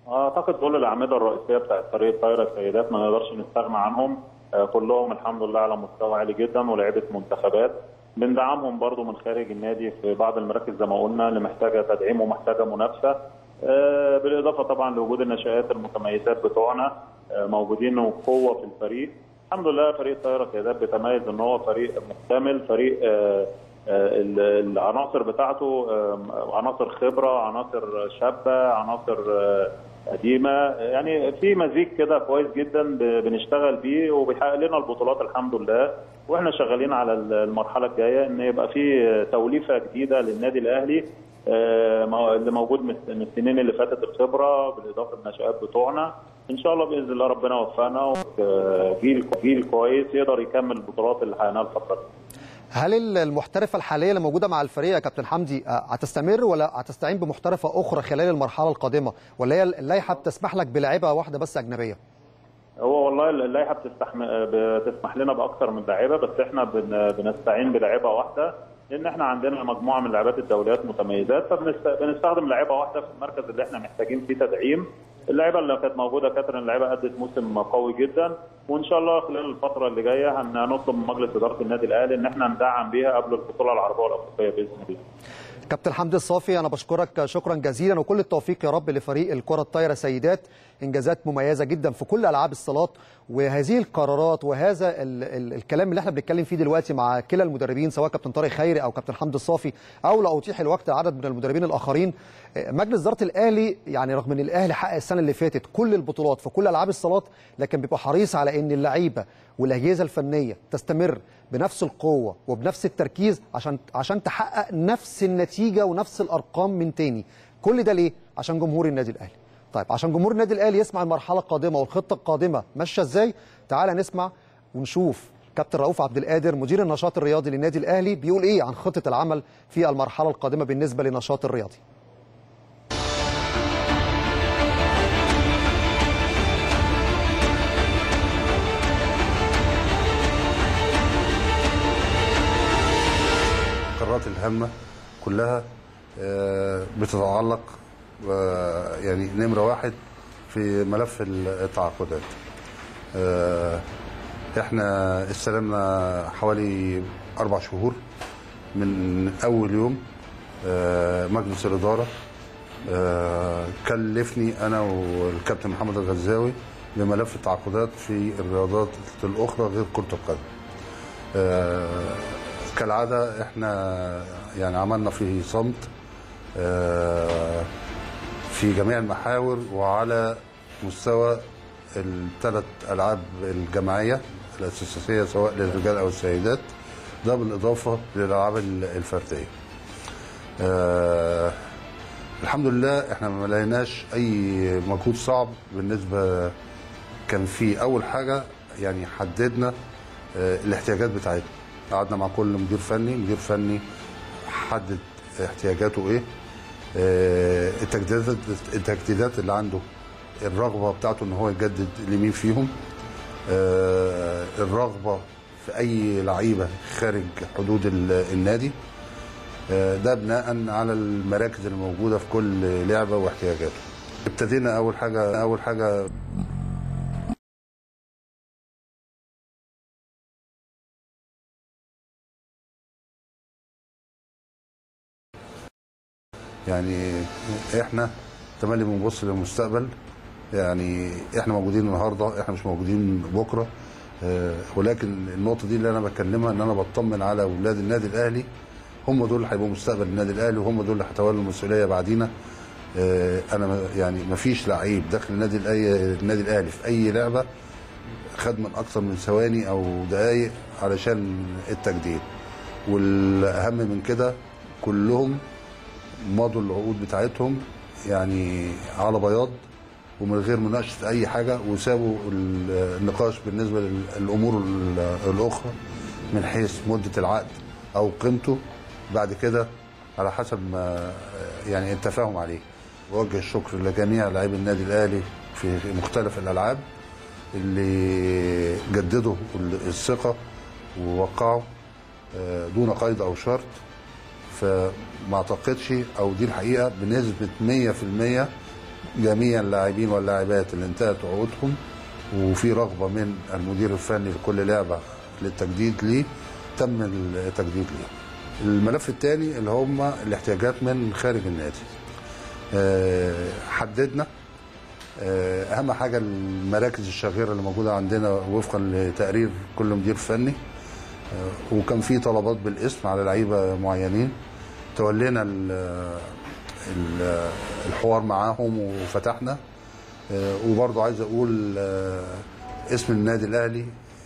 اعتقد دول الاعمده الرئيسيه بتاعت فريق الطايره السيدات ما نقدرش نستغنى عنهم آه، كلهم الحمد لله على مستوى عالي جدا ولاعيبه منتخبات بندعمهم برضو من خارج النادي في بعض المراكز زي ما قلنا اللي محتاجه تدعيم ومحتاجه منافسه آه، بالاضافه طبعا لوجود النشآت المتميزات بتوعنا آه، موجودين وقوه في الفريق الحمد لله فريق الطايره السيدات بيتميز ان هو فريق مكتمل فريق آه، آه، ال- العناصر بتاعته آه، عناصر خبره عناصر شابه عناصر آه، قديمه يعني في مزيج كده كويس جدا ب- بنشتغل بيه وبيحقق لنا البطولات الحمد لله واحنا شغالين على ال- المرحله الجايه ان يبقى في توليفه جديده للنادي الاهلي آه، مو- اللي موجود من من السنين اللي فاتت الخبره بالاضافه للنشآت بتوعنا ان شاء الله باذن الله ربنا يوفقنا وجيل جيل كويس يقدر يكمل البطولات اللي حققناها الفتره دي. هل المحترفه الحاليه اللي موجوده مع الفريق يا كابتن حمدي آه، هتستمر ولا هتستعين بمحترفه اخرى خلال المرحله القادمه ولا هي اللائحه بتسمح لك بلاعيبه واحده بس اجنبيه هو والله اللائحه بتستحم... بتسمح لنا باكثر من لاعيبه بس احنا بن... بنستعين بلاعيبه واحده لان احنا عندنا مجموعه من لاعبات الدوليات متميزات فبنستخدم لاعيبه واحده في المركز اللي احنا محتاجين فيه تدعيم اللعيبه اللي كانت موجوده كاترين اللعيبه ادت موسم قوي جدا وان شاء الله خلال الفتره اللي جايه هنطلب من مجلس اداره النادي الاهلي ان احنا ندعم بيها قبل البطوله العربيه والافريقيه باذن الله كابتن حمدي الصافي انا بشكرك شكرا جزيلا وكل التوفيق يا رب لفريق الكره الطايره سيدات انجازات مميزه جدا في كل العاب الصالات وهذه القرارات وهذا ال ال الكلام اللي احنا بنتكلم فيه دلوقتي مع كلا المدربين سواء كابتن طارق خيري او كابتن حمدي الصافي او لا اطيح الوقت عدد من المدربين الاخرين مجلس اداره الاهلي يعني رغم ان الاهلي حقق السنه اللي فاتت كل البطولات في كل العاب الصالات لكن بيبقى حريص على ان اللعيبه والاجهزه الفنيه تستمر بنفس القوه وبنفس التركيز عشان عشان تحقق نفس النتيجه ونفس الارقام من تاني كل ده ليه عشان جمهور النادي الاهلي طيب عشان جمهور النادي الاهلي يسمع المرحله القادمه والخطه القادمه ماشيه ازاي تعالى نسمع ونشوف كابتن رؤوف عبد القادر مدير النشاط الرياضي للنادي الاهلي بيقول ايه عن خطه العمل في المرحله القادمه بالنسبه للنشاط الرياضي القرارات الهامة كلها آه، بتتعلق آه، يعني نمرة واحد في ملف التعاقدات آه، احنا استلمنا حوالي أربع شهور من أول يوم آه، مجلس الإدارة آه، كلفني أنا والكابتن محمد الغزاوي بملف التعاقدات في الرياضات الأخرى غير كرة القدم آه، كالعادة احنا يعني عملنا في صمت آه، في جميع المحاور وعلى مستوى الثلاث ألعاب الجماعية الأساسية سواء للرجال أو السيدات ده بالإضافة للألعاب الفردية آه، الحمد لله احنا ما لقيناش أي مجهود صعب بالنسبة كان في أول حاجة يعني حددنا آه، الاحتياجات بتاعتنا قعدنا مع كل مدير فني مدير فني حدد احتياجاته ايه آه، التجديدات التجديدات اللي عنده الرغبه بتاعته ان هو يجدد لمين فيهم آه، الرغبه في اي لعيبه خارج حدود ال- النادي آه، ده بناء على المراكز الموجوده في كل لعبه واحتياجاته ابتدينا اول حاجه اول حاجه يعني احنا تملي بنبص للمستقبل يعني احنا موجودين النهارده احنا مش موجودين بكره آه، ولكن النقطه دي اللي انا بكلمها ان انا بطمن على اولاد النادي الاهلي هم دول اللي هيبقوا مستقبل النادي الاهلي وهم دول اللي هيتولوا المسؤوليه بعدينا آه، انا ما- يعني ما فيش لعيب داخل النادي الأي- النادي الاهلي في اي لعبه خد من اكثر من ثواني او دقائق علشان التجديد والاهم من كده كلهم مضوا العقود بتاعتهم يعني على بياض ومن غير مناقشه اي حاجه وسابوا ال- النقاش بالنسبه للامور ال- الاخرى من حيث مده العقد او قيمته بعد كده على حسب ما يعني التفاهم عليه بوجه الشكر لجميع لاعبي النادي الاهلي في مختلف الالعاب اللي جددوا الثقه ووقعوا آه، دون قيد او شرط فما اعتقدش او دي الحقيقه بنسبه 100% جميع اللاعبين واللاعبات اللي انتهت عقودهم وفي رغبه من المدير الفني لكل لعبه للتجديد ليه تم التجديد ليه. الملف الثاني اللي هم الاحتياجات من خارج النادي. آه، حددنا آه، اهم حاجه المراكز الشاغره اللي موجوده عندنا وفقا لتقرير كل مدير فني آه، وكان في طلبات بالاسم على لعيبه معينين تولينا ال- ال- الحوار معاهم وفتحنا آه، وبرضه عايز اقول آه، اسم النادي الاهلي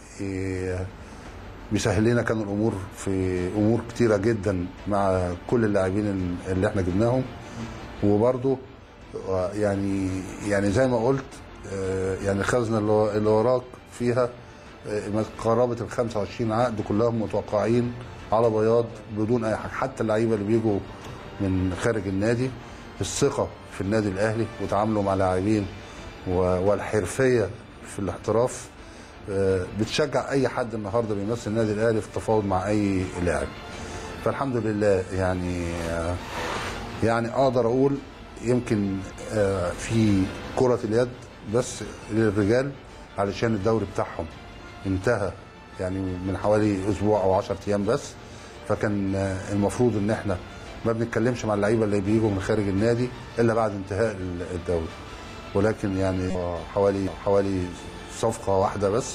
آه، بيسهل لنا كان الامور في امور كتيره جدا مع كل اللاعبين اللي احنا جبناهم وبرضه آه، يعني يعني زي ما قلت آه، يعني الخزنه اللي و- اللي وراك فيها آه، قرابه ال 25 عقد كلهم متوقعين على بياض بدون اي حاجه حتى اللعيبه اللي بيجوا من خارج النادي الثقه في النادي الاهلي وتعامله مع لاعبين و- والحرفيه في الاحتراف آه، بتشجع اي حد النهارده بيمثل النادي الاهلي في التفاوض مع اي لاعب فالحمد لله يعني آه، يعني اقدر اقول يمكن آه، في كرة اليد بس للرجال علشان الدوري بتاعهم انتهى يعني من حوالي اسبوع او 10 ايام بس فكان آه، المفروض ان احنا ما بنتكلمش مع اللعيبه اللي بيجوا من خارج النادي الا بعد انتهاء ال- الدوري ولكن يعني آه، حوالي حوالي صفقه واحده بس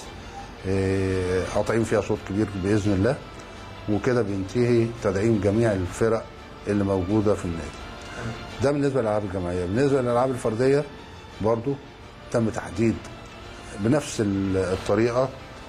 آه، قاطعين فيها شوط كبير باذن الله وكده بينتهي تدعيم جميع الفرق اللي موجوده في النادي ده بالنسبه للالعاب الجماعيه بالنسبه للالعاب الفرديه برضو تم تحديد بنفس ال- الطريقه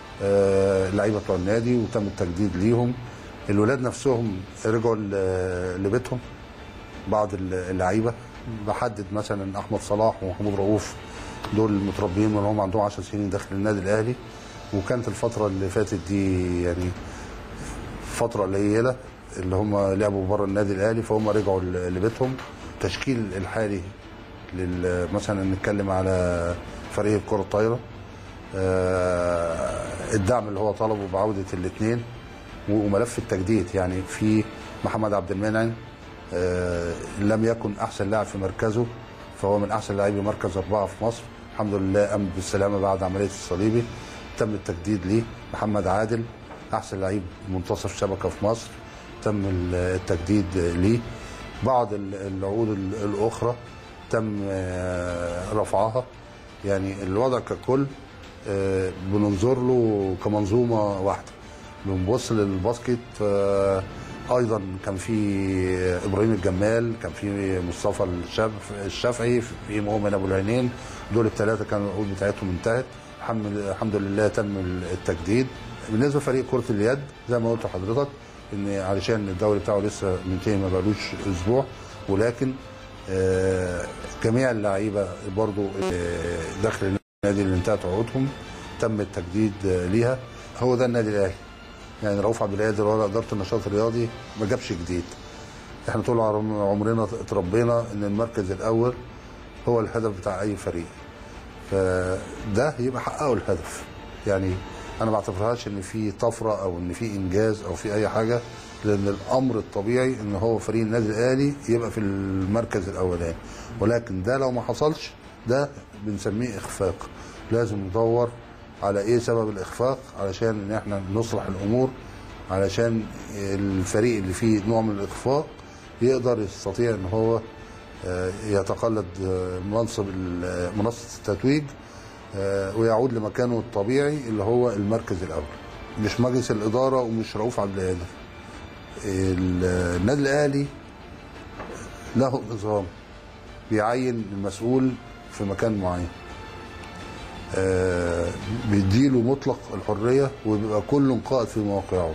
آه، اللعيبه بتوع النادي وتم التجديد ليهم الولاد نفسهم رجعوا ل- لبيتهم بعض ال- اللعيبه بحدد مثلا احمد صلاح ومحمود رؤوف دول متربيين من هم عندهم 10 سنين داخل النادي الاهلي وكانت الفتره اللي فاتت دي يعني فتره قليله اللي هم لعبوا بره النادي الاهلي فهم رجعوا ل- لبيتهم التشكيل الحالي لل- مثلا نتكلم على فريق الكره الطايره آه، الدعم اللي هو طلبه بعوده الاثنين وملف التجديد يعني في محمد عبد المنعم آه، لم يكن احسن لاعب في مركزه فهو من احسن لاعبي مركز اربعه في مصر الحمد لله قام بالسلامه بعد عمليه الصليبي تم التجديد ليه محمد عادل احسن لعيب منتصف شبكه في مصر تم ال- التجديد ليه بعض ال- العقود ال- الاخرى تم آه، رفعها يعني الوضع ككل آه، بننظر له كمنظومه واحده بنبص للباسكت آه، ايضا كان في ابراهيم الجمال كان في مصطفى الشاف- الشافعي في مؤمن ابو العينين دول الثلاثه كانوا العقود بتاعتهم انتهت الحمد الحمد لله تم التجديد بالنسبه لفريق كره اليد زي ما قلت لحضرتك ان علشان الدوري بتاعه لسه منتهي ما بقالوش اسبوع ولكن آه، جميع اللعيبه برضو آه، داخل النادي اللي انتهت عقودهم تم التجديد آه، ليها هو ده النادي الاهلي يعني رؤوف عبد القادر ولا اداره النشاط الرياضي ما جابش جديد احنا طول عمر- عمرنا اتربينا ان المركز الاول هو الهدف بتاع اي فريق فده يبقى حققوا الهدف يعني انا ما اعتبرهاش ان في طفره او ان في انجاز او في اي حاجه لان الامر الطبيعي ان هو فريق النادي الاهلي يبقى في المركز الاولاني ولكن ده لو ما حصلش ده بنسميه اخفاق لازم ندور على ايه سبب الاخفاق علشان ان احنا نصلح الامور علشان الفريق اللي فيه نوع من الاخفاق يقدر يستطيع ان هو آه، يتقلد آه، منصب ال- منصه التتويج آه، ويعود لمكانه الطبيعي اللي هو المركز الاول مش مجلس الاداره ومش رؤوف عبد القادر ال- النادي الاهلي له نظام بيعين المسؤول في مكان معين آه، بيديله مطلق الحريه وبيبقى كل قائد في موقعه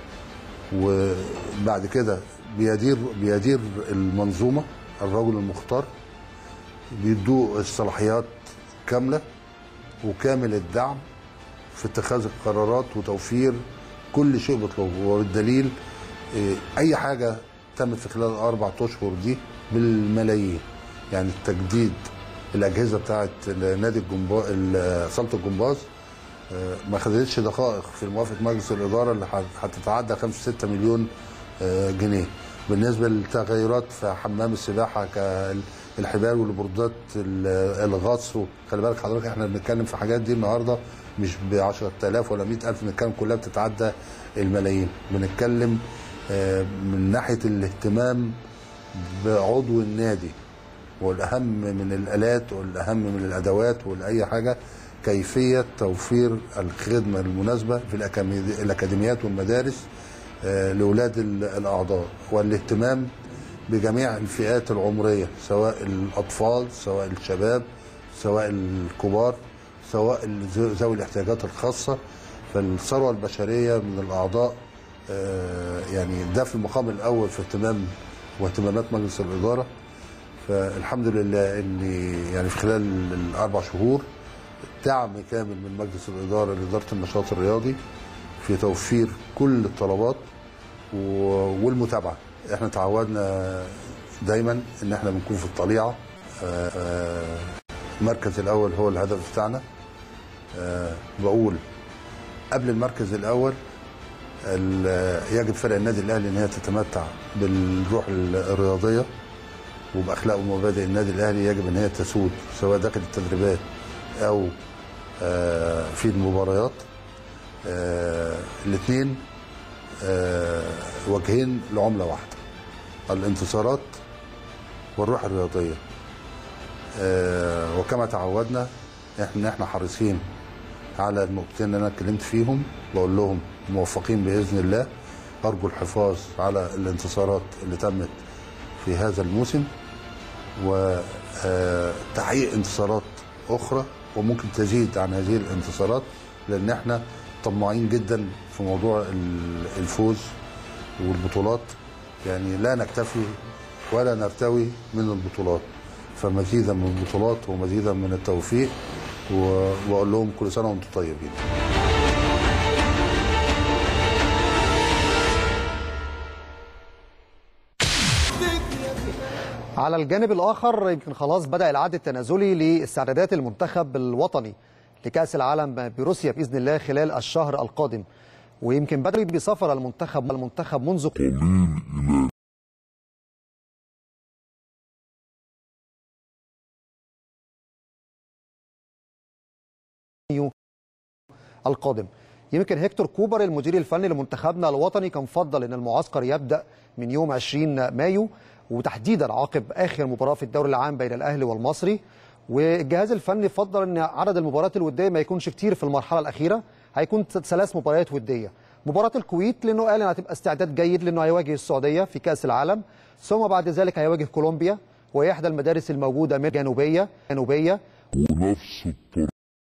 وبعد كده بيدير بيدير المنظومه الرجل المختار بيدوه الصلاحيات كامله وكامل الدعم في اتخاذ القرارات وتوفير كل شيء بيطلبه وبالدليل إيه، اي حاجه تمت في خلال الاربع اشهر دي بالملايين يعني التجديد الاجهزه بتاعه نادي الجمباز صاله الجمباز آه، ما خدتش دقائق في موافقه مجلس الاداره اللي هت- هتتعدى 5 6 مليون آه، جنيه بالنسبه للتغيرات في حمام السباحه الحبال والبردات ال- الغطس خلي بالك حضرتك احنا بنتكلم في حاجات دي النهارده مش ب 10000 ولا 100000 بنتكلم كلها بتتعدى الملايين بنتكلم آه، من ناحيه الاهتمام بعضو النادي والاهم من الالات والاهم من الادوات ولاي حاجه كيفيه توفير الخدمه المناسبه في الأكاديمي- الاكاديميات والمدارس آه، لاولاد ال- الاعضاء والاهتمام بجميع الفئات العمريه سواء الاطفال سواء الشباب سواء الكبار سواء ال- ذوي الاحتياجات الخاصه فالثروه البشريه من الاعضاء آه، يعني ده في المقام الاول في اهتمام واهتمامات مجلس الاداره فالحمد لله ان يعني في خلال الاربع شهور دعم كامل من مجلس الاداره لاداره النشاط الرياضي في توفير كل الطلبات و- والمتابعه احنا تعودنا دايما ان احنا بنكون في الطليعه آه، آه، المركز الاول هو الهدف بتاعنا آه، بقول قبل المركز الاول ال- يجب فرق النادي الاهلي ان هي تتمتع بالروح الرياضيه وباخلاق ومبادئ النادي الاهلي يجب ان هي تسود سواء داخل التدريبات او آه، في المباريات الاثنين وجهين لعمله واحده الانتصارات والروح الرياضيه آه، وكما تعودنا احنا احنا حريصين على النقطتين اللي انا اتكلمت فيهم بقول لهم موفقين باذن الله ارجو الحفاظ على الانتصارات اللي تمت في هذا الموسم وتحقيق انتصارات اخرى وممكن تزيد عن هذه الانتصارات لان احنا طماعين جدا في موضوع ال- الفوز والبطولات يعني لا نكتفي ولا نرتوي من البطولات فمزيدا من البطولات ومزيدا من التوفيق واقول لهم كل سنه وانتم طيبين على الجانب الآخر يمكن خلاص بدأ العد التنازلي لاستعدادات المنتخب الوطني لكأس العالم بروسيا بإذن الله خلال الشهر القادم ويمكن بدأ بسفر المنتخب المنتخب منذ القادم يمكن هيكتور كوبر المدير الفني لمنتخبنا الوطني كان فضل ان المعسكر يبدا من يوم 20 مايو وتحديدا عقب اخر مباراه في الدوري العام بين الاهلي والمصري والجهاز الفني فضل ان عدد المباريات الوديه ما يكونش كتير في المرحله الاخيره هيكون ثلاث مباريات وديه مباراه الكويت لانه قال انها هتبقى استعداد جيد لانه هيواجه السعوديه في كاس العالم ثم بعد ذلك هيواجه كولومبيا وهي احدى المدارس الموجوده من جنوبيه جنوبيه ونفس الطريقة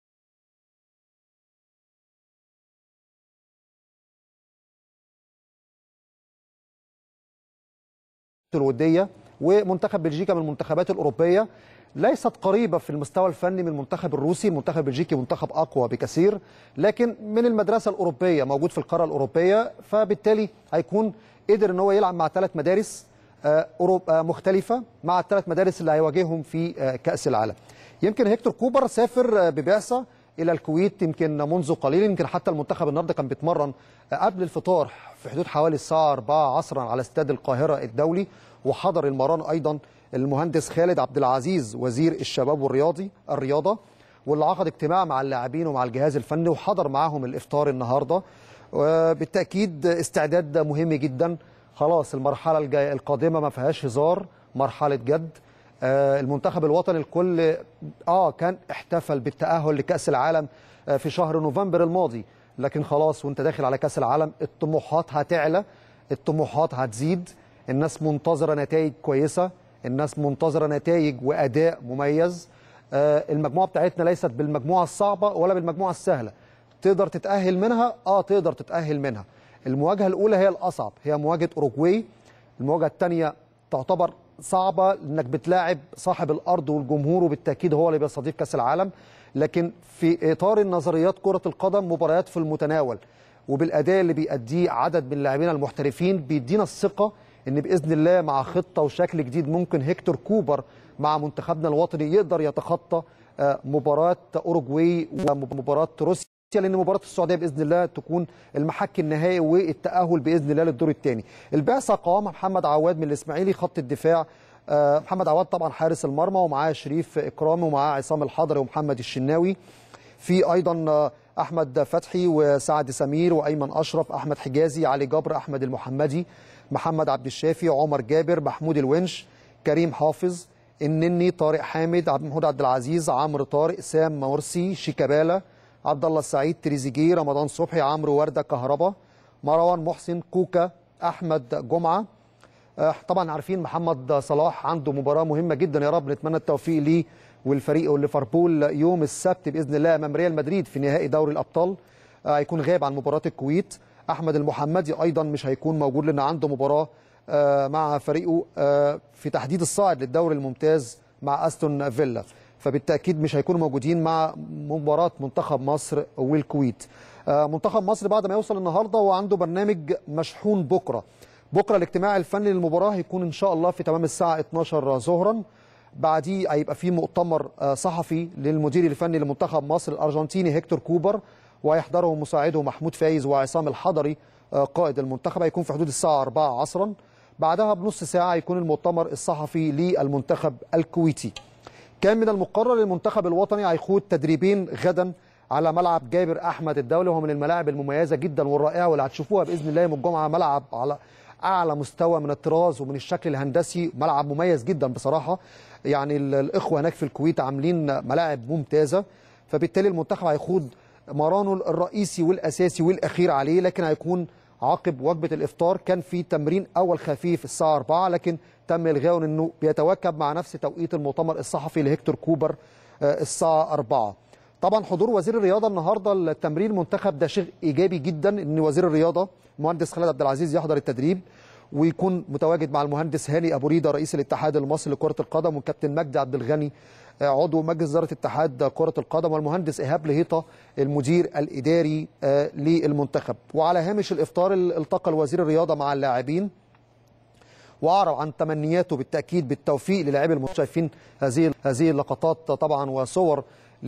الوديه ومنتخب بلجيكا من المنتخبات الاوروبيه ليست قريبه في المستوى الفني من المنتخب الروسي المنتخب البلجيكي منتخب اقوى بكثير لكن من المدرسه الاوروبيه موجود في القاره الاوروبيه فبالتالي هيكون قدر ان هو يلعب مع ثلاث مدارس آه، أوروب- آه، مختلفه مع الثلاث مدارس اللي هيواجههم في آه، كاس العالم يمكن هيكتور كوبر سافر آه، ببعثه الى الكويت يمكن منذ قليل يمكن حتى المنتخب النهارده كان بيتمرن آه، قبل الفطار في حدود حوالي الساعه 4 عصرا على استاد القاهره الدولي وحضر المران ايضا المهندس خالد عبد العزيز وزير الشباب والرياضي الرياضه واللي عقد اجتماع مع اللاعبين ومع الجهاز الفني وحضر معاهم الافطار النهارده وبالتاكيد استعداد مهم جدا خلاص المرحله الجايه القادمه ما فيهاش هزار مرحله جد آه، المنتخب الوطني الكل اه كان احتفل بالتاهل لكاس العالم آه، في شهر نوفمبر الماضي لكن خلاص وانت داخل على كاس العالم الطموحات هتعلى الطموحات هتزيد الناس منتظره نتائج كويسه الناس منتظره نتائج واداء مميز آه، المجموعه بتاعتنا ليست بالمجموعه الصعبه ولا بالمجموعه السهله تقدر تتاهل منها اه تقدر تتاهل منها المواجهه الاولى هي الاصعب هي مواجهه اوروجواي المواجهه الثانيه تعتبر صعبه انك بتلاعب صاحب الارض والجمهور وبالتاكيد هو اللي بيستضيف كاس العالم لكن في اطار النظريات كره القدم مباريات في المتناول وبالاداء اللي بيأديه عدد من اللاعبين المحترفين بيدينا الثقه ان باذن الله مع خطه وشكل جديد ممكن هيكتور كوبر مع منتخبنا الوطني يقدر يتخطى آه، مباراه اوروجواي ومباراه روسيا لان مباراه السعوديه باذن الله تكون المحك النهائي والتاهل باذن الله للدور الثاني. البعثه قوامها محمد عواد من الاسماعيلي خط الدفاع آه، محمد عواد طبعا حارس المرمى ومعاه شريف اكرامي ومعاه عصام الحضري ومحمد الشناوي في ايضا آه، احمد فتحي وسعد سمير وايمن اشرف احمد حجازي علي جبر احمد المحمدي محمد عبد الشافي عمر جابر محمود الونش كريم حافظ النني طارق حامد عبد المحمود عبد العزيز عمرو طارق سام مرسي شيكابالا عبد الله السعيد تريزيجيه رمضان صبحي عمرو ورده كهربا مروان محسن كوكا احمد جمعه آه، طبعا عارفين محمد صلاح عنده مباراه مهمه جدا يا رب نتمنى التوفيق ليه والفريق وليفربول يوم السبت باذن الله امام ريال مدريد في نهائي دوري الابطال آه، هيكون غايب عن مباراه الكويت احمد المحمدي ايضا مش هيكون موجود لان عنده مباراه آه، مع فريقه آه، في تحديد الصاعد للدوري الممتاز مع استون فيلا فبالتاكيد مش هيكونوا موجودين مع مباراه منتخب مصر والكويت آه، منتخب مصر بعد ما يوصل النهارده وعنده برنامج مشحون بكره بكره الاجتماع الفني للمباراه هيكون ان شاء الله في تمام الساعه 12 ظهرا بعديه هيبقى في مؤتمر آه، صحفي للمدير الفني لمنتخب مصر الارجنتيني هيكتور كوبر ويحضره مساعده محمود فايز وعصام الحضري آه، قائد المنتخب هيكون في حدود الساعه 4 عصرا بعدها بنص ساعه هيكون المؤتمر الصحفي للمنتخب الكويتي كان من المقرر للمنتخب الوطني هيخوض تدريبين غدا على ملعب جابر احمد الدولي وهو من الملاعب المميزه جدا والرائعه واللي هتشوفوها باذن الله يوم الجمعه ملعب على اعلى مستوى من الطراز ومن الشكل الهندسي ملعب مميز جدا بصراحه يعني ال- الاخوه هناك في الكويت عاملين ملاعب ممتازه فبالتالي المنتخب هيخوض مرانه الرئيسي والاساسي والاخير عليه لكن هيكون عقب وجبه الافطار كان في تمرين اول خفيف الساعه 4 لكن تم الغائه انه بيتواكب مع نفس توقيت المؤتمر الصحفي لهكتور كوبر آه، الساعه 4 طبعا حضور وزير الرياضه النهارده التمرين المنتخب ده شيء ايجابي جدا ان وزير الرياضه مهندس خالد عبد العزيز يحضر التدريب ويكون متواجد مع المهندس هاني ابو ريده رئيس الاتحاد المصري لكره القدم والكابتن مجدي عبد الغني آه، عضو مجلس اداره اتحاد كره القدم والمهندس ايهاب لهيطه المدير الاداري آه، للمنتخب وعلى هامش الافطار التقى وزير الرياضه مع اللاعبين واعرب عن تمنياته بالتاكيد بالتوفيق للاعبي المنتخب شايفين هذه هذه اللقطات طبعا وصور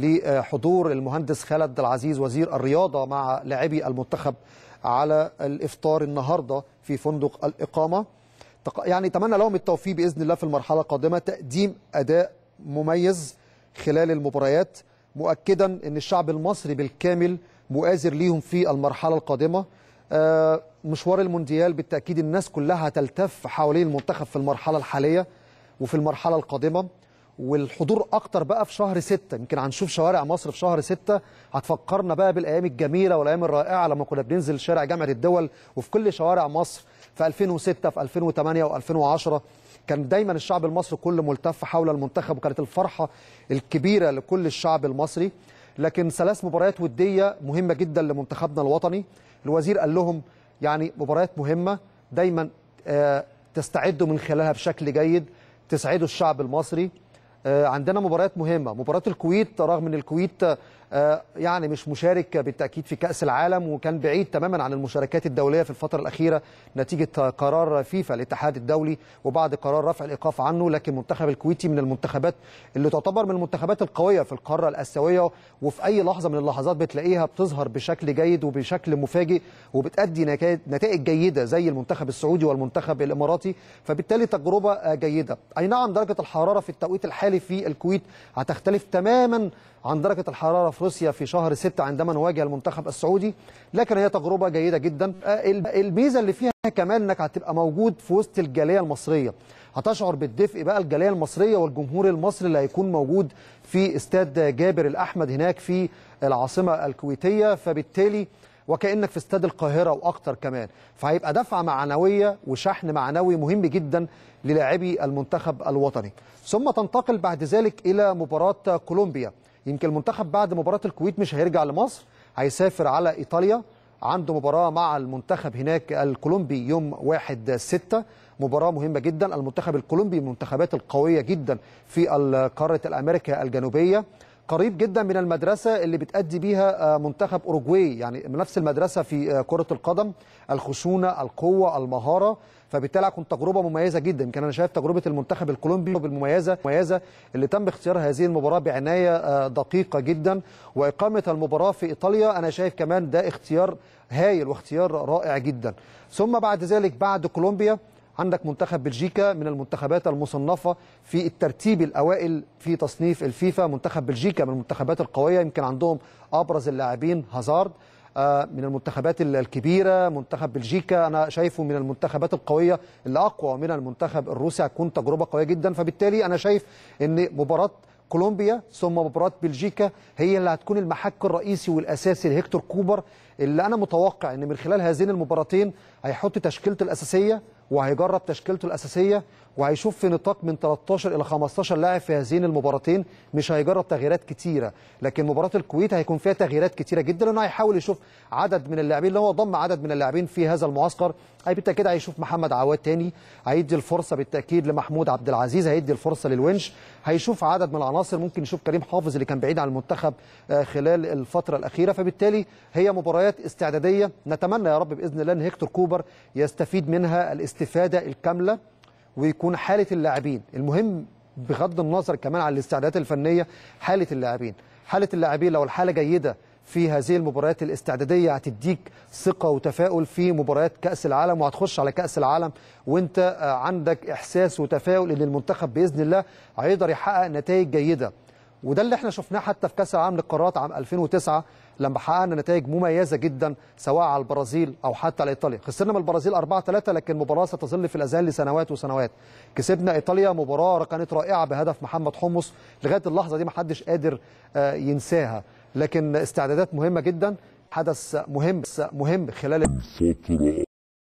لحضور المهندس خالد العزيز وزير الرياضه مع لاعبي المنتخب على الافطار النهارده في فندق الاقامه تق- يعني اتمنى لهم التوفيق باذن الله في المرحله القادمه تقديم اداء مميز خلال المباريات مؤكدا ان الشعب المصري بالكامل مؤازر ليهم في المرحله القادمه آه، مشوار المونديال بالتاكيد الناس كلها هتلتف حوالين المنتخب في المرحله الحاليه وفي المرحله القادمه والحضور اكتر بقى في شهر ستة يمكن هنشوف شوارع مصر في شهر ستة هتفكرنا بقى بالايام الجميله والايام الرائعه لما كنا بننزل شارع جامعه الدول وفي كل شوارع مصر في 2006 في 2008 و2010 كان دايما الشعب المصري كله ملتف حول المنتخب وكانت الفرحه الكبيره لكل الشعب المصري لكن ثلاث مباريات وديه مهمه جدا لمنتخبنا الوطني الوزير قال لهم يعني مباريات مهمه دايما آه، تستعدوا من خلالها بشكل جيد تسعدوا الشعب المصري آه، عندنا مباريات مهمه مباراه الكويت رغم ان الكويت آه، يعني مش مشارك بالتاكيد في كاس العالم وكان بعيد تماما عن المشاركات الدوليه في الفتره الاخيره نتيجه قرار فيفا الاتحاد الدولي وبعد قرار رفع الايقاف عنه لكن المنتخب الكويتي من المنتخبات اللي تعتبر من المنتخبات القويه في القاره الاسيويه وفي اي لحظه من اللحظات بتلاقيها بتظهر بشكل جيد وبشكل مفاجئ وبتادي نكا- نتائج جيده زي المنتخب السعودي والمنتخب الاماراتي فبالتالي تجربه آه، جيده اي نعم درجه الحراره في التوقيت الحالي في الكويت هتختلف تماما عن درجه الحراره في روسيا في شهر 6 عندما نواجه المنتخب السعودي لكن هي تجربه جيده جدا آه، الميزه اللي فيها كمان انك هتبقى موجود في وسط الجاليه المصريه هتشعر بالدفء بقى الجاليه المصريه والجمهور المصري اللي هيكون موجود في استاد جابر الاحمد هناك في العاصمه الكويتيه فبالتالي وكانك في استاد القاهره واكتر كمان فهيبقى دفعه معنويه وشحن معنوي مهم جدا للاعبي المنتخب الوطني ثم تنتقل بعد ذلك الى مباراه كولومبيا يمكن المنتخب بعد مباراه الكويت مش هيرجع لمصر هيسافر على ايطاليا عنده مباراه مع المنتخب هناك الكولومبي يوم 1 6 مباراه مهمه جدا المنتخب الكولومبي من المنتخبات القويه جدا في ال- قاره الامريكا الجنوبيه قريب جدا من المدرسه اللي بتأدي بيها آه، منتخب اوروجواي يعني من نفس المدرسه في آه، كره القدم الخشونه القوه المهاره فبالتالي هتكون تجربه مميزه جدا يمكن انا شايف تجربه المنتخب الكولومبي بالمميزه مميزه اللي تم اختيار هذه المباراه بعنايه آه، دقيقه جدا واقامه المباراه في ايطاليا انا شايف كمان ده اختيار هايل واختيار رائع جدا ثم بعد ذلك بعد كولومبيا عندك منتخب بلجيكا من المنتخبات المصنفه في الترتيب الاوائل في تصنيف الفيفا منتخب بلجيكا من المنتخبات القويه يمكن عندهم ابرز اللاعبين هازارد آه، من المنتخبات ال- الكبيره منتخب بلجيكا انا شايفه من المنتخبات القويه اللي اقوى من المنتخب الروسي هتكون تجربه قويه جدا فبالتالي انا شايف ان مباراه كولومبيا ثم مباراه بلجيكا هي اللي هتكون المحك الرئيسي والاساسي لهيكتور كوبر اللي انا متوقع ان من خلال هذين المباراتين هيحط تشكيلته الاساسيه وهيجرب تشكيلته الاساسيه وهيشوف في نطاق من 13 الى 15 لاعب في هذين المباراتين مش هيجرب تغييرات كتيره لكن مباراه الكويت هيكون فيها تغييرات كتيره جدا لانه هيحاول يشوف عدد من اللاعبين اللي هو ضم عدد من اللاعبين في هذا المعسكر هي بالتاكيد هيشوف محمد عواد تاني هيدي الفرصه بالتاكيد لمحمود عبد العزيز هيدي الفرصه للونش هيشوف عدد من العناصر ممكن يشوف كريم حافظ اللي كان بعيد عن المنتخب آه، خلال الفتره الاخيره فبالتالي هي مباريات استعداديه نتمنى يا رب باذن الله ان هيكتور كوبر يستفيد منها الاستفاده الكامله ويكون حاله اللاعبين المهم بغض النظر كمان عن الاستعدادات الفنيه حاله اللاعبين حاله اللاعبين لو الحاله جيده في هذه المباريات الاستعداديه هتديك ثقه وتفاؤل في مباريات كاس العالم وهتخش على كاس العالم وانت آه، عندك احساس وتفاؤل ان المنتخب باذن الله هيقدر يحقق نتائج جيده وده اللي احنا شفناه حتى في كاس العالم للقارات عام 2009 لما حققنا نتائج مميزه جدا سواء على البرازيل او حتى على ايطاليا خسرنا من البرازيل 4 3 لكن مباراه ستظل في الاذهان لسنوات وسنوات كسبنا ايطاليا مباراه كانت رائعه بهدف محمد حمص لغايه اللحظه دي ما حدش قادر آه، ينساها لكن استعدادات مهمه جدا حدث مهم مهم خلال الفترة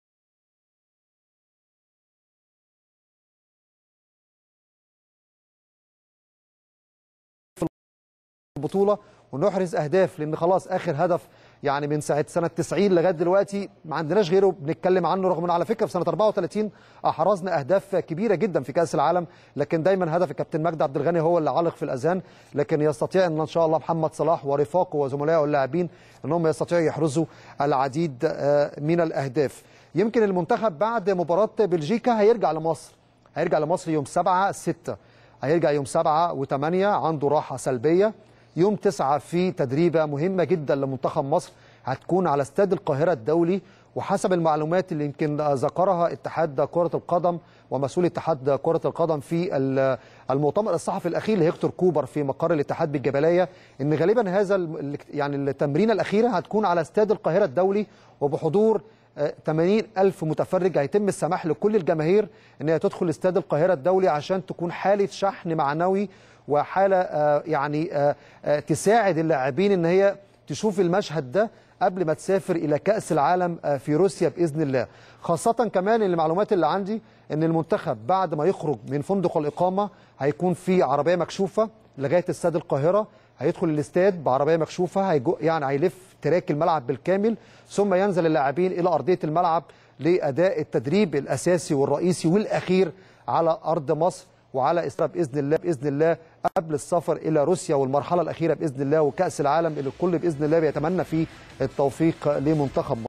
البطوله ونحرز اهداف لان خلاص اخر هدف يعني من ساعه سنه 90 لغايه دلوقتي ما عندناش غيره بنتكلم عنه رغم ان على فكره في سنه 34 احرزنا اهداف كبيره جدا في كاس العالم لكن دايما هدف الكابتن مجدي عبد الغني هو اللي عالق في الاذهان لكن يستطيع ان ان شاء الله محمد صلاح ورفاقه وزملائه اللاعبين انهم يستطيعوا يحرزوا العديد آه، من الاهداف يمكن المنتخب بعد مباراه بلجيكا هيرجع لمصر هيرجع لمصر يوم 7 6 هيرجع يوم 7 و8 عنده راحه سلبيه يوم 9 في تدريبه مهمه جدا لمنتخب مصر هتكون على استاد القاهره الدولي وحسب المعلومات اللي يمكن ذكرها اتحاد كره القدم ومسؤول اتحاد كره القدم في ال- المؤتمر الصحفي الاخير لهيكتور كوبر في مقر الاتحاد بالجبليه ان غالبا هذا ال- يعني التمرينه الاخيره هتكون على استاد القاهره الدولي وبحضور 80 ألف متفرج هيتم السماح لكل الجماهير ان هي تدخل استاد القاهره الدولي عشان تكون حاله شحن معنوي وحاله آه، يعني آه، آه، تساعد اللاعبين ان هي تشوف المشهد ده قبل ما تسافر الى كاس العالم آه، في روسيا باذن الله خاصه كمان إن المعلومات اللي عندي ان المنتخب بعد ما يخرج من فندق الاقامه هيكون في عربيه مكشوفه لغايه استاد القاهره هيدخل الاستاد بعربيه مكشوفه هيجو يعني هيلف تراك الملعب بالكامل ثم ينزل اللاعبين الى ارضيه الملعب لاداء التدريب الاساسي والرئيسي والاخير على ارض مصر وعلى اسراء باذن الله باذن الله قبل السفر الى روسيا والمرحله الاخيره باذن الله وكاس العالم اللي الكل باذن الله بيتمنى فيه التوفيق لمنتخب مصر